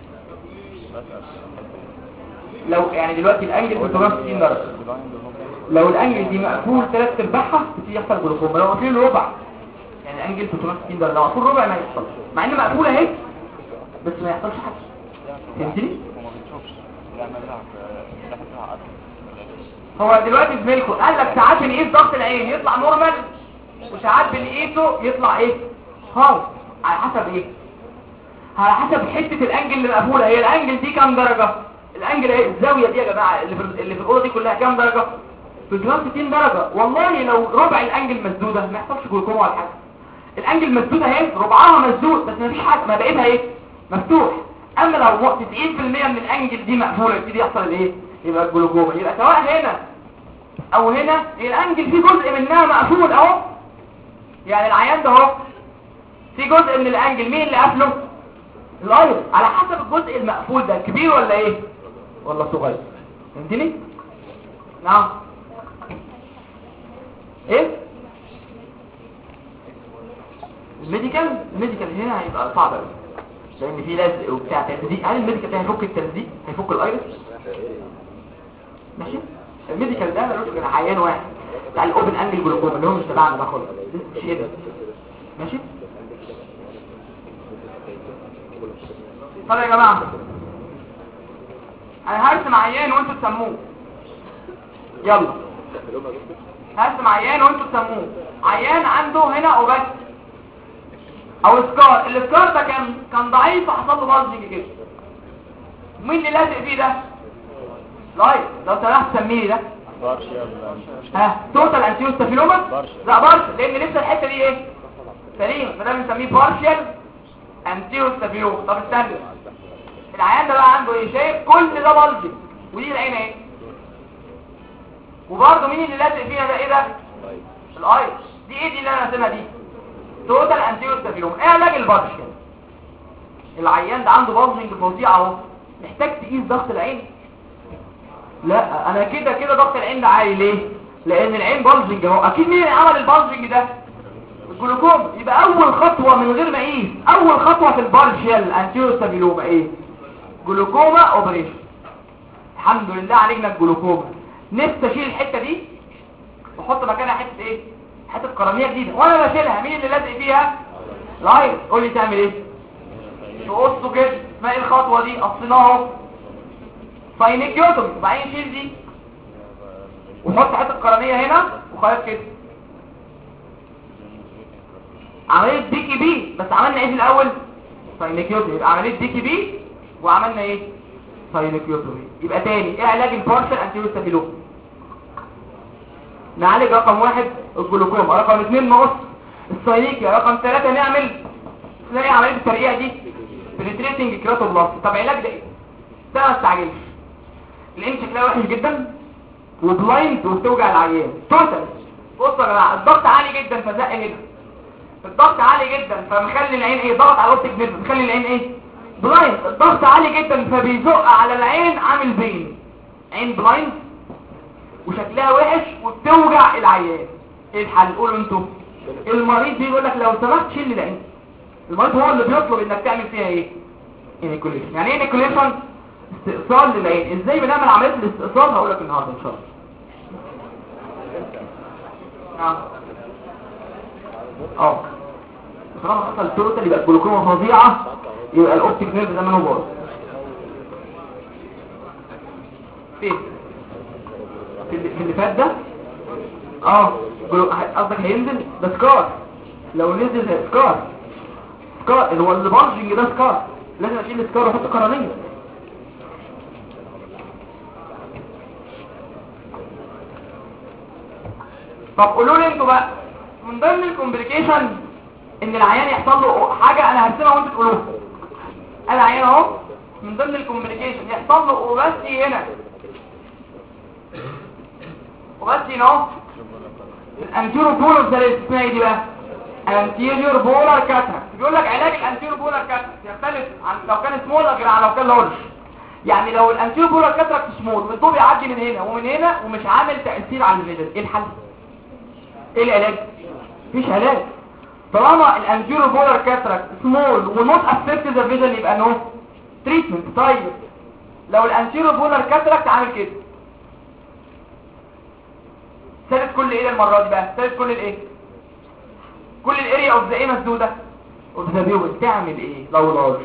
لو يعني دلوقتي الانجل 360 درجه بلايند وممكن لو الانجل دي مقفول ثلاث ارباعها بتيجي يحصل جلوكوما لو مقفول ربع يعني انجل 360 درجه لو مقفول ربع ما يحصلش مع ان مقفوله اهي بس ما يحصلش حاجه فهمتني وما بنشوفش يعمل لها في داخل فيها عدد هو دلوقتي زميلكم قال لك ساعات بنقيس ضغط العين يطلع نورمال وساعات بنقيسه يطلع ايه هاي على حسب ايه على حسب حته الانجل اللي مقفوله هي الانجل دي كام درجه الانجل ايه الزاويه دي يا جماعه اللي في اللي في الاوضه دي كلها كام درجه 360 درجه والله لو ربع الانجل مسدوده ما يحصلش جلوكوما ولا حاجه الانجل مسدوده اهي ربعها مسدود بس ما فيش حاجه ما بقيتها ايه مفتوح اما لو 90% من الانجل دي مقفوله يبتدي يحصل الايه يبقى الجلوكوما يبقى سواء هنا او هنا هي الانجل في جزء منها مقفول اهو يعني العيان ده اهو في جزء من الانجل مين اللي قافله الايرس على حسب الجزء المقفول ده كبير ولا ايه ولا صغير فهمتني نعم ايه الميديكال الميديكال هنا هيبقى صعب قوي لان في لزق وبتاع تلزيق هل الميديكال ده هيفك التلزيق هيفك الايرس ماشي الميديكال ده ملوش غير عيان واحد بتاع الاوبن انجل جلوكوما اللي هو مش تبعنا ده خالص مش هنا ماشي طب يا جماعه انا هرسم عيان وانتوا تسموه يلا هرسم عيان وانتوا تسموه عيان عنده هنا اوباس او سكار السكار ده كان كان ضعيف فحصل له بلجنج كده مين اللي لازق فيه ده لايت لو سمحت سميه ده بارشال ها توتال انتيو ستافيلوما بارشل. لا بارشل لان لسه الحته دي ايه سليم فده بنسميه بارشل انتيو ستافيلوما طب استنى العيان ده بقى عنده ايه شايف كل ده بلجي ودي العين اهي وبرضه مين اللي لازق فيها ده ايه ده الايس دي ايه دي اللي انا راسمها دي توتال انتيو ستافيلوما ايه علاج البارشل العيان ده عنده بلجنج فظيع اهو محتاج تقيس ضغط العين لا انا كده كده ضغط العين ده عالي ليه لان العين بلجنج اهو اكيد مين اللي عمل البلجنج ده الجلوكوما يبقى اول خطوه من غير ما اقيس اول خطوه في البارشال انتيرو ستابيلوما ايه جلوكوما اوبريشن الحمد لله عالجنا الجلوكوما نفسي اشيل الحته دي واحط مكانها حته ايه حته قرنيه جديده وانا بشيلها مين اللي لازق فيها لايت قول لي تعمل ايه تقصه كده اسمها ايه الخطوه دي قصيناها اهو فاينيكيوتومي وبعدين شيل دي وحط حته قرنيه هنا وخلاص كده عمليه دي كي بي بس عملنا ايه في الاول فاينيكيوتومي يبقى عمليه دي كي بي وعملنا ايه فاينيكيوتومي يبقى تاني ايه علاج البارشل انتيرو ستافيلوما نعالج رقم واحد الجلوكوما رقم اثنين نقص الساينيكيا رقم ثلاثة نعمل نلاقي عمليه الترقيع دي بريتريتنج كراتوبلاست طب علاج ده ايه ده ما تستعجلش العين شكلها وحش جدا وبلايند وبتوجع العيان توتال بصوا يا جماعه الضغط عالي جدا فزق هنا الضغط عالي جدا فمخلي العين ايه ضغط على الاوبتيك نيرف مخلي العين ايه بلايند الضغط عالي جدا فبيزق على العين عامل بين عين بلايند وشكلها وحش وبتوجع العيان ايه الحل قولوا انتوا المريض بيقول لك لو سمحت شيل لي العين المريض هو اللي بيطلب انك تعمل فيها ايه انيكوليشن يعني ايه انيكوليشن استئصال للعين ازاي بنعمل عمليه الاستئصال هقول لك النهارده ان شاء الله نعم اه طالما حصل التوتال يبقى الجلوكوما فظيعه يبقى الاوبتيك نيرف زمانه باظ فين في اللي في اللي فات ده اه جلو- ه- قصدك هينزل ده سكار لو نزل هي- سكار سكار اللي هو اللي بلجنج ده سكار لازم اشيل السكار واحط قرنيه طب قولوا لي انتوا بقى من ضمن الكومبليكيشن ان العيان يحصل له حاجه انا هرسمها وانتوا تقولوها العيان اهو من ضمن الكومبليكيشن يحصل له اوباستي هنا اوباستي هنا اهو الانتيرو بولر ده اسمها ايه دي بقى انتيريور بولر كاتراكت بيقول لك علاج الانتيرو بولر كاتراكت يختلف عن لو كان سمول غير عن لو كان لارج يعني لو الانتيرو بولر كاتراكت سمول والضوء بيعدي من هنا ومن هنا ومش عامل تاثير على الفيجن ايه الحل ايه العلاج مفيش علاج طالما الانتيرو بولر كاتراكت سمول ونوت افكت ذا فيجن يبقى نو تريتمنت طيب لو الانتيرو بولر كاتراكت عامل كده ثابت كل ايه المره دي بقى ثابت كل الايه كل الاريا اوف ذا ايه مسدوده اوف ذا فيو تعمل ايه لو لارج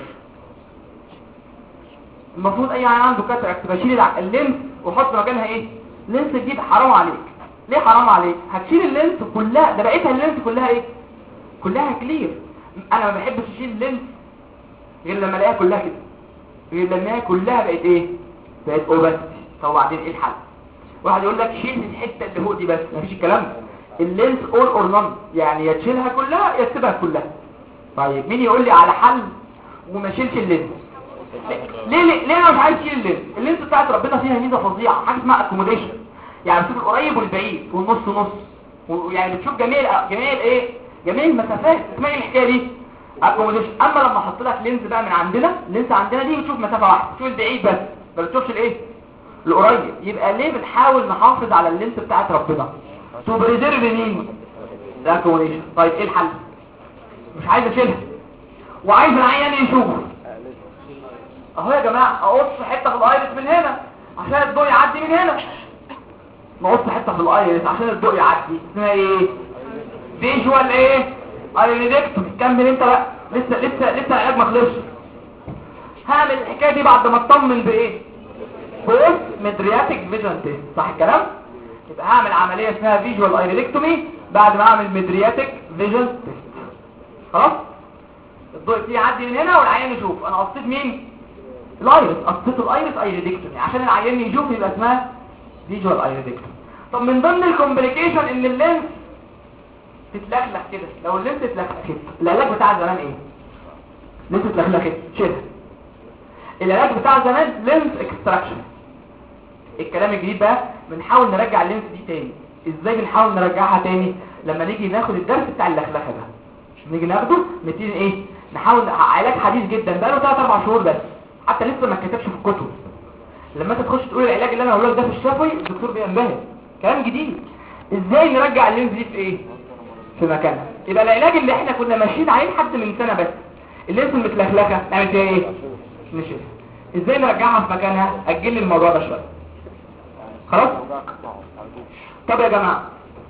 المفروض اي عيان عنده كاتراكت بشيل الع- اللينس واحط مكانها ايه لينس جديد حرام عليك ليه حرام عليك هتشيل اللينس كلها ده بقيتها اللينس كلها ايه كلها كلير انا ما بحبش اشيل اللينس غير لما الاقيها كلها كده غير لما الاقيها كلها بقت ايه بقت اوباستي طب وبعدين ايه الحل واحد يقول لك شيل الحته اللي فوق دي بس مفيش الكلام ده اللينس اول اور نون يعني يا تشيلها كلها يا تسيبها كلها طيب مين يقول لي على حل وما شيلش اللينس ليه ليه ليه انا مش عايز اشيل اللينس اللينس بتاعت ربنا فيها ميزه فظيعه حاجه اسمها اكوموديشن يعني بتشوف القريب والبعيد والنص نص ويعني بتشوف جميع الأ- جميع الايه جميع المسافات اسمها ايه الحكايه دي اكوموديشن اما لما احط لك لينس بقى من عندنا اللينس عندنا دي بتشوف مسافه واحده بتشوف البعيد بس ما بتشوفش الايه القريب يبقى ليه بنحاول نحافظ على اللينس بتاعت ربنا تو بريزيرف مين الاكوموديشن طيب ايه الحل مش عايز اشيلها وعايز العيان يشوف اهو يا جماعه اقص حته في الايرس من هنا عشان الضوء يعدي من هنا نقص حته في الايرس عشان الضوء يعدي اسمها ايه فيجوال ايه ايريدكتومي كمل انت بقى لسه لسه لسه العلاج ما خلصش هعمل الحكايه دي بعد ما اطمن بايه بوست مدرياتيك فيجن تيست صح الكلام يبقى هعمل عمليه اسمها فيجوال ايريدكتومي بعد ما اعمل مدرياتيك فيجن تيست خلاص الضوء يبتدي يعدي من هنا والعيان يشوف انا قصيت مين الايرس قصته الايرس ايريدكتومي عشان العيان يشوف يبقى اسمها فيجوال ايريدكتومي طب من ضمن الكومبليكيشن ان اللينس تتلخلخ كده لو اللينس اتلخلخت العلاج بتاع زمان ايه لينس اتلخلخت شيلها العلاج بتاع زمان لينس اكستراكشن الكلام الجديد بقى بنحاول نرجع اللينس دي تاني ازاي بنحاول نرجعها تاني لما نيجي ناخد الدرس بتاع اللخلخه ده نيجي ناخده نبتدي ايه نحاول علاج حديث جدا بقى له 3 4 شهور بس حتى لسه ما اتكتبش في الكتب لما انت تخش تقول العلاج اللي انا هقوله لك ده في الشفوي الدكتور بينبهر كلام جديد ازاي نرجع اللينز دي في ايه في مكانها يبقى العلاج اللي احنا كنا ماشيين عليه لحد من سنه بس اللينز المتلخلخه نعمل فيها ايه نشيلها ازاي نرجعها في مكانها اجل الموضوع ده شويه خلاص طب يا جماعه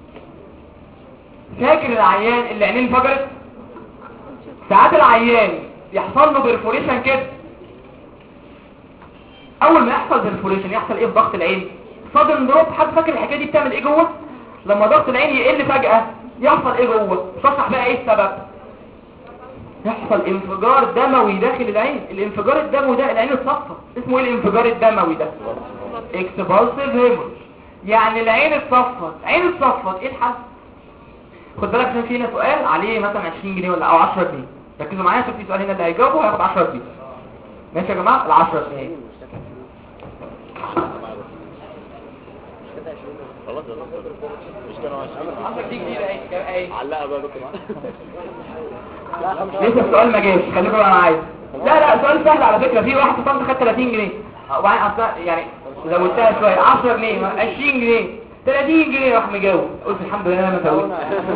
فاكر العيان اللي عينيه انفجرت ساعات العيان يحصل له بيرفوريشن كده اول ما يحصل بيرفوريشن يحصل ايه في ضغط العين صدم دروب حد فاكر الحكايه دي بتعمل ايه جوه لما ضغط العين يقل فجاه يحصل ايه جوه تصحح بقى ايه السبب يحصل انفجار دموي داخل العين الانفجار الدموي ده العين اتصفى اسمه ايه الانفجار الدموي ده اكسبالسيف هيموريج يعني العين اتصفت عين اتصفت ايه الحل خد بالك عشان في هنا سؤال عليه مثلا 20 جنيه ولا او 10 جنيه ركزوا معايا عشان في سؤال هنا اللي هيجاوبه هياخد 10 جنيه ماشي يا جماعه ال 10 جنيه خلاص يا دكتور مش كانوا 20 10 جنيه جديده اهي علقها بقى يا دكتور لسه السؤال ما جاش خليكم انا عايز لا لا سؤال سهل على فكره في واحد في طنطا خد 30 جنيه وبعدين اصلا يعني زودتها شويه 10 جنيه 20 جنيه 30 جنيه راح مجاوب قلت الحمد لله انا مفوت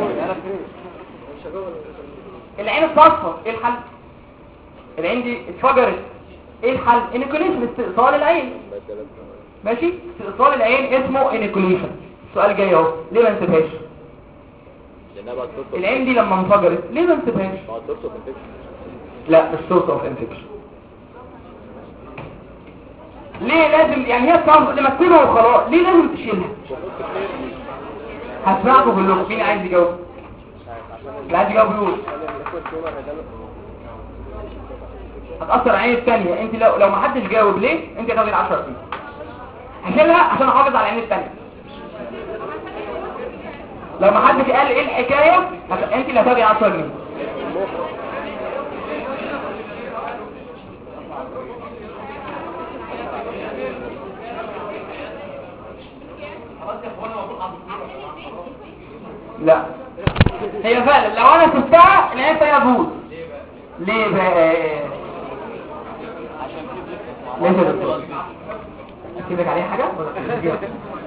العين اتصفت ايه الحل العين دي اتفجرت ايه الحل انيكوليشن استئصال العين ماشي استئصال العين اسمه انيكوليشن السؤال جاي اهو ليه ما نسيبهاش لانها بقى تصدق العين دي لما انفجرت ليه ما نسيبهاش بعد تصدق انفكشن لا مش سورس اوف انفكشن ليه لازم يعني هي صعب لما تكونها وخلاص ليه لازم تشيلها هسمعكم كلكم مين عايز يجاوب اللي عايز يجاوب يقول هتأثر على العين الثانية انت لو لو ما حدش جاوب ليه انت هتاخدي 10 جنيه هشيلها عشان احافظ على العين الثانية لو ما حدش قال ايه الحكاية هت... انت اللي هتاخدي 10 جنيه لا هي فعلا لو انا سبتها العين الثانية تبوظ ليه بقى ليه يا دكتور اكتبك عليه حاجة ولا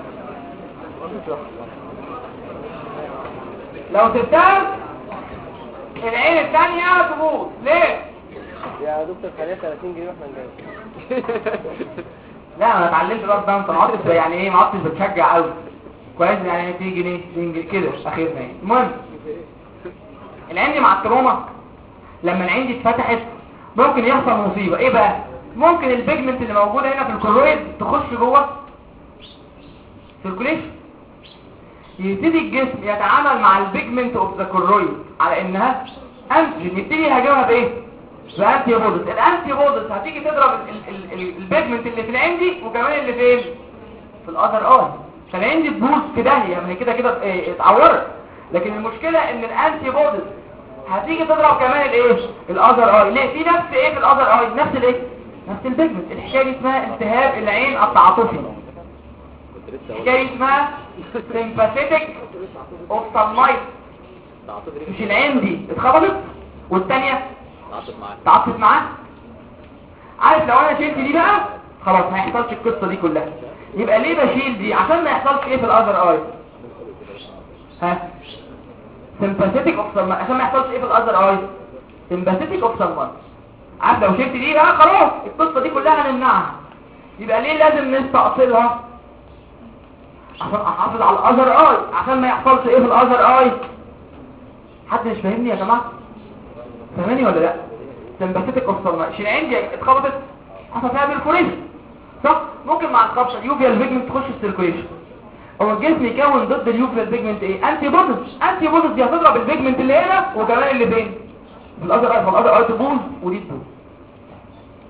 لو سبتها العين الثانية تبوظ ليه يا دكتور خليها 30 جنيه واحنا نجاوب لا انا اتعلمت بقى ده انت ما عدتش يعني ايه ما عدتش بتشجع قوي كويس يعني 2 جنيه 2 جنيه كده اخيرا يعني المهم العين دي مع التروما لما العين دي اتفتحت ممكن يحصل مصيبه ايه بقى ممكن البيجمنت اللي موجوده هنا في الكرويد تخش جوه سيركوليشن يبتدي الجسم يتعامل مع البيجمنت اوف ذا كرويد على انها انتيجين يبتدي يهاجمها بايه بانتي بودز الانتي بودز هتيجي تضرب ال- ال- ال- البيجمنت اللي في العين دي وكمان اللي فين في الاذر اي فالعين دي تبوظ في داهيه ما هي كده كده إيه، اتعورت لكن المشكله ان الانتي بودز هتيجي تضرب كمان الايه الاذر اي ليه في نفس ايه في الاذر اي نفس الايه نفس البيجمنت الحكايه دي اسمها التهاب العين التعاطفي كنت لسه اقول الحكايه دي اسمها sympathetic ophthalmitis تعاطف مش العين دي اتخبطت والثانيه تعاطف معاك تعاطفت معاه عارف لو انا شلت دي بقى خلاص ما يحصلش القصه دي كلها يبقى ليه بشيل دي عشان ما يحصلش ايه في الاذر اي ها sympathetic ophthalmitis عشان ما يحصلش ايه في الاذر اي sympathetic ophthalmitis عارف لو شلت دي بقى خلاص القصه دي كلها هنمنعها يبقى ليه لازم نستأصلها عشان احافظ على الاذر اي عشان ما يحصلش ايه في الاذر اي حد مش فاهمني يا جماعه فاهماني ولا لا سمباثيتك اوف العين دي اتخبطت حصل فيها بالفوريشن صح ممكن مع الخبطه اليوفيال بيجمنت تخش السيركوليشن هو الجسم يكون ضد اليوفيال بيجمنت ايه انتي بودز انتي بودز دي هتضرب البيجمنت اللي هنا وكمان اللي فين في الاذر اي فالاذر اي تبوظ ودي تبوظ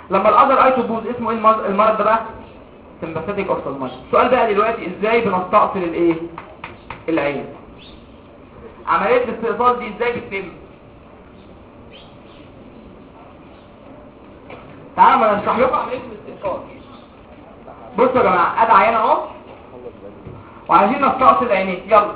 لما الاذر اي تبوظ اسمه ايه المرض المرض ده بقى سمباثيك اوفثالمايت السؤال بقى دلوقتي ازاي بنستأصل الايه العين عمليه الاستئصال دي ازاي بتتم تعالوا ما نشرح لكم عمليه الاستئصال بصوا يا جماعه ادي عينه اهو وعايزين نستأصل العينين يلا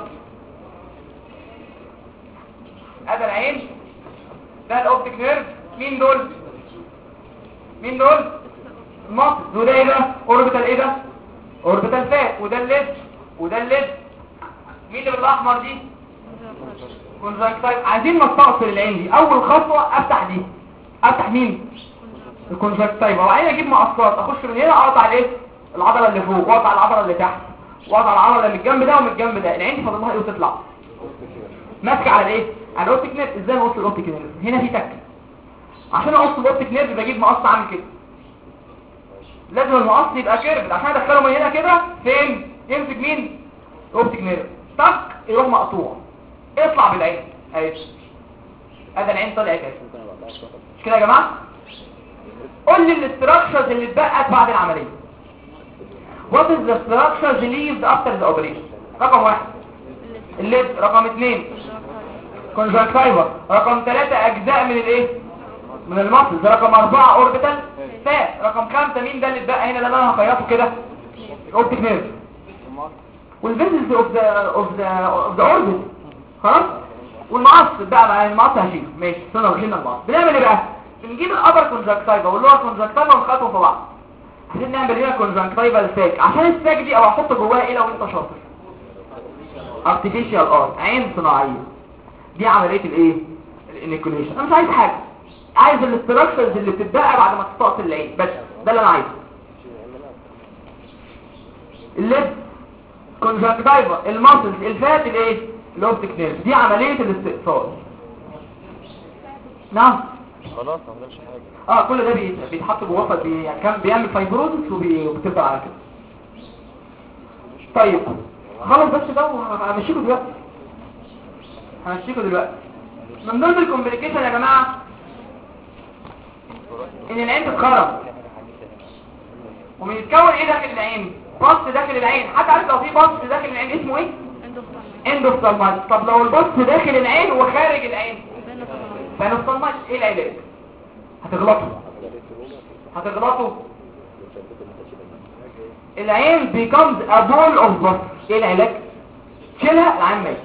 ادي العين ده الاوبتيك نيرف مين دول مين دول المصل وده ايه ده اوربيتال ايه ده اوربيتال فات وده الليد وده الليد مين اللي بالاحمر دي كونجكتيف عايزين نستأصل العين دي اول خطوه افتح دي افتح مين الكونجكتيف وبعدين اجيب مقصات اخش من هنا اقطع الايه العضله اللي فوق واقطع العضله اللي تحت واقطع العضله اللي من الجنب ده ومن الجنب ده العين دي فاضل لها ايه وتطلع ماسكه على الايه على الاوبتيك نيرف ازاي نقص الاوبتيك نيرف هنا في تكه عشان اقص الاوبتيك نيرف بجيب مقص عامل كده لازم المقص يبقى كيرف عشان ادخله من هنا كده فين يمسك مين الاوبتيك نيرف طق يروح مقطوع اطلع بالعين اهي ادي العين طلعت اهي مش كده يا جماعه قول لي الاستراكشرز اللي اتبقت بعد العمليه What is the structures left after the operation رقم واحد الليد رقم اثنين كونجكتيفا رقم ثلاثة اجزاء من الايه من المصل ده رقم اربعة اوربيتال فات رقم خمسة مين ده اللي اتبقى هنا ده اللي انا هخيطه كده الاوبتيك نيرف والفيزلز اوف ذا اوف ذا اوف ذا اوربت خلاص والمقص بقى بقى المقص هشيله ماشي استنى وشيلنا المقص بنعمل ايه بقى بنجيب الابر كونجكتيفا واللور كونجكتيفا ونخيطهم في بعض عشان نعمل هنا كونجكتيفا الساك عشان الساك دي او احط جواها ايه لو انت شاطر artificial art عين صناعيه دي عمليه الايه الانيكوليشن انا مش عايز حاجه عايز الاستراكشرز اللي بتتبقى بعد ما تستأصل العين بس ده اللي انا عايزه الليد كونجكتيفا الماسلز الفات الايه الاوبتيك نيرف دي عمليه الاستئصال نعم خلاص ما فضلش حاجه اه كل ده بي- بيتحط جوه وسط بي يعني كان بيعمل فايبروزس وبي- وبتفضل على كده طيب خلص بس ده وهمشيكوا دلوقتي همشيكوا دلوقتي من ضمن الكومبليكيشن يا جماعه ان العين تتخرم وبيتكون ايه داخل العين بص داخل العين حد عارف لو في بص داخل العين اسمه ايه اندوفتالمايت طب لو البص داخل العين وخارج العين بانوفتالمايت ايه العلاج هتغلطوا هتغلطوا العين becomes a ball of bus ايه العلاج شيلها العين مات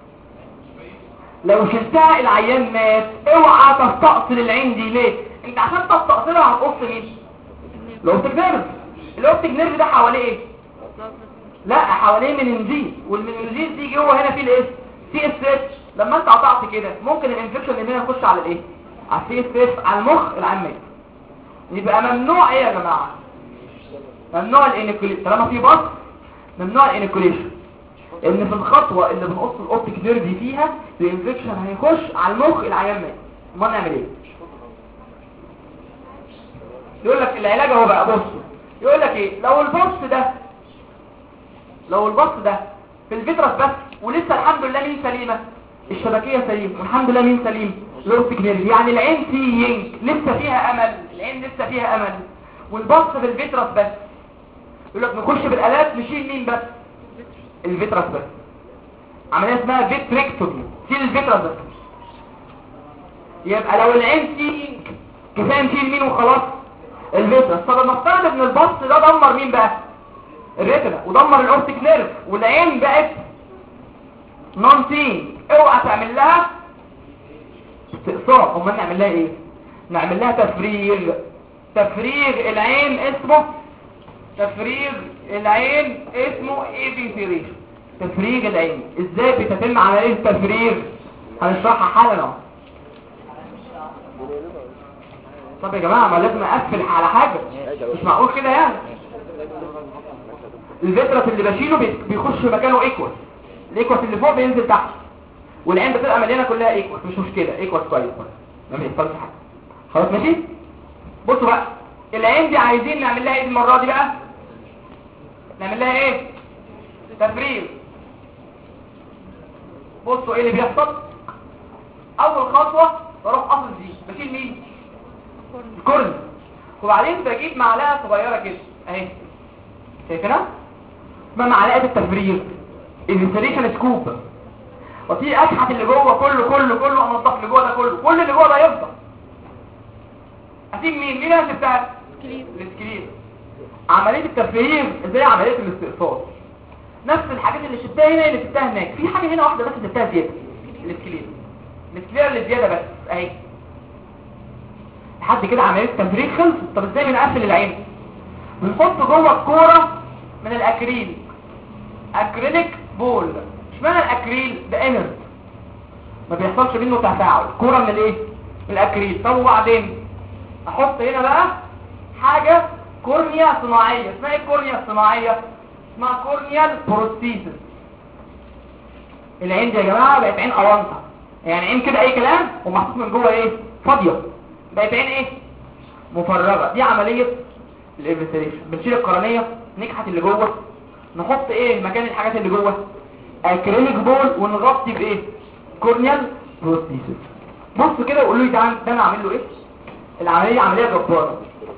لو شلتها العيان مات اوعى تستأصل العين دي ليه انت عشان تستأصلها هتقص مين الاوبتيك نيرف الاوبتيك نيرف ده حواليه ايه لا حواليه مننزيل والمننزيل دي جوه هنا فيه الايه سي اس اس لما انت قطعت كده ممكن الانفكشن اللي هنا يخش على الايه على السي اس اس على المخ العام مات يبقى ممنوع ايه يا جماعه ممنوع الانيكوليشن طالما في بص ممنوع الانيكوليشن ان في الخطوه اللي بنقص الاوبتيك نيرف دي فيها الانفكشن هيخش على المخ العيان مات امال نعمل ايه يقول لك العلاج اهو بقى بص يقول لك ايه لو البص ده لو البص ده في الفيترس بس ولسه الحمد لله مين سليمه الشبكيه سليمه والحمد لله مين سليم الاوبتيك نيرف يعني العين سينج لسه فيها امل العين لسه فيها امل والبص في الفيترس بس يقول لك نخش بالالات نشيل مين بس الفيترس بس عمليه اسمها فيتريكتومي شيل الفيترس بس يبقى لو العين سينج كفايه نشيل مين وخلاص الفيترس طب نفترض ان البص ده دمر مين بقى الريتنا ودمر الاوبتيك نيرف والعين بقت نون سينج اوعى تعمل لها استئصال امال نعمل لها ايه نعمل لها تفريغ تفريغ العين اسمه تفريغ العين اسمه ايبيثيريشن تفريغ العين ازاي بتتم عمليه التفريغ هنشرحها حالا اهو طب يا جماعه ما لازم اقفل على حاجه مش معقول كده يعني الفيترس اللي بشيله بي- بيخش مكانه ايكوس الايكوس اللي فوق بينزل تحت والعين بتبقى مليانه كلها ايكوس مش مشكله ايكوس كويس ما بيحصلش حاجه خلاص ماشي بصوا بقى العين دي عايزين نعمل لها ايه المره دي بقى نعمل لها ايه تفريغ بصوا ايه اللي بيحصل اول خطوه بروح قصص دي بشيل مين الكورن وبعدين بجيب معلقه صغيره كده اهي شايفينها اسمها معلقه التفريغ الانسريشن سكوب وفي اكحت اللي جوه كله كله كله انضف اللي جوه ده كله كل اللي جوه ده يفضل اسيب مين مين اللي بتاع السكرين عمليه التفريغ زي عمليه الاستئصال نفس الحاجات اللي شفتها هنا اللي شفتها هناك في حاجه هنا واحده بس شفتها زياده السكلير السكلير اللي زياده بس اهي لحد كده عمليه التفريغ خلصت طب ازاي بنقفل العين بنحط جوه الكوره من الاكريل اكريليك بول اشمعنى الاكريل ده انرت ما بيحصلش منه تفاعل كوره من الايه من الاكريل طب وبعدين احط هنا بقى حاجه كورنيا صناعيه اسمها ايه الكورنيا الصناعيه اسمها كورنيال بروستيسس العين دي يا جماعه بقت عين اونطه يعني عين كده اي كلام ومحطوط من جوه ايه فاضيه بقت عين ايه مفرغه دي عمليه الانفستيشن بنشيل القرنيه نكحت اللي جوه نحط ايه مكان الحاجات اللي جوه اكريليك بول ونغطي بايه كورنيال بروستيسس بص كده وقولوا لي ده ده انا اعمل له ايه العمليه عمليه جباره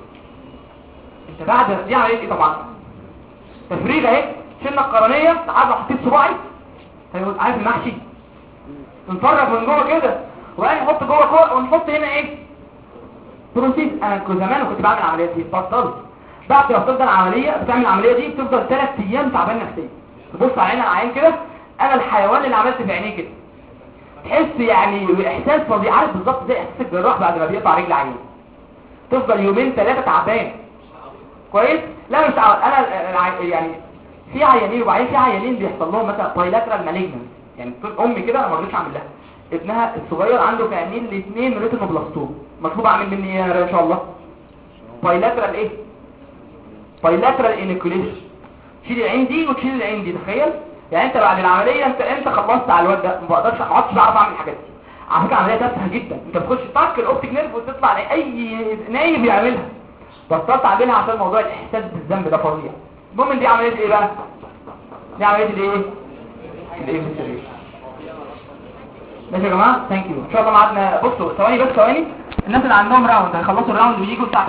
انت بعد دي عمليه ايه طبعا تفريغ اهي شلنا القرنيه عارف لو حطيت صباعي هيقول عارف المحشي نفرغ من جوه كده وبعدين نحط جوه كوره ونحط هنا ايه بروسيس انا كنت زمان كنت بعمل العمليات دي بطلت بعد ما بتفضل العمليه بتعمل العمليه دي بتفضل ثلاث ايام تعبان نفسيا تبص على عين العين كده انا الحيوان اللي عملت في عينيه كده تحس يعني احساس فظيع عارف بالظبط زي احساس الجراح بعد ما بيقطع رجل عينه تفضل يومين ثلاثه تعبان كويس لا مش عارف. انا الع- يعني في عيانين وبعدين في عيانين بيحصل لهم مثلا بايلاترال مالجنس يعني طول امي كده انا ما رضيتش اعمل لها ابنها الصغير عنده في عينين الاثنين ريتينوبلاستوم مطلوب اعمل مني ايه يا ان شاء الله بايلاترال ايه بايلاترال انيكوليشن شيل العين دي وتشيل العين دي تخيل يعني انت بعد العمليه انت انت خلصت على الواد ده ما بقدرش ما عدتش بعرف اعمل الحاجات دي على فكره عمليه تافهه جدا انت بتخش طاق الاوبتيك نيرف وتطلع اي نايم بيعملها بطلت اعملها عشان موضوع الاحساس بالذنب ده فظيع المهم دي عمليه ايه بقى دي عمليه الايه الانفستيجيشن ماشي يا جماعه ثانك يو ان شاء الله ميعادنا بصوا ثواني بس ثواني الناس اللي عندهم راوند هيخلصوا الراوند وييجوا الساعه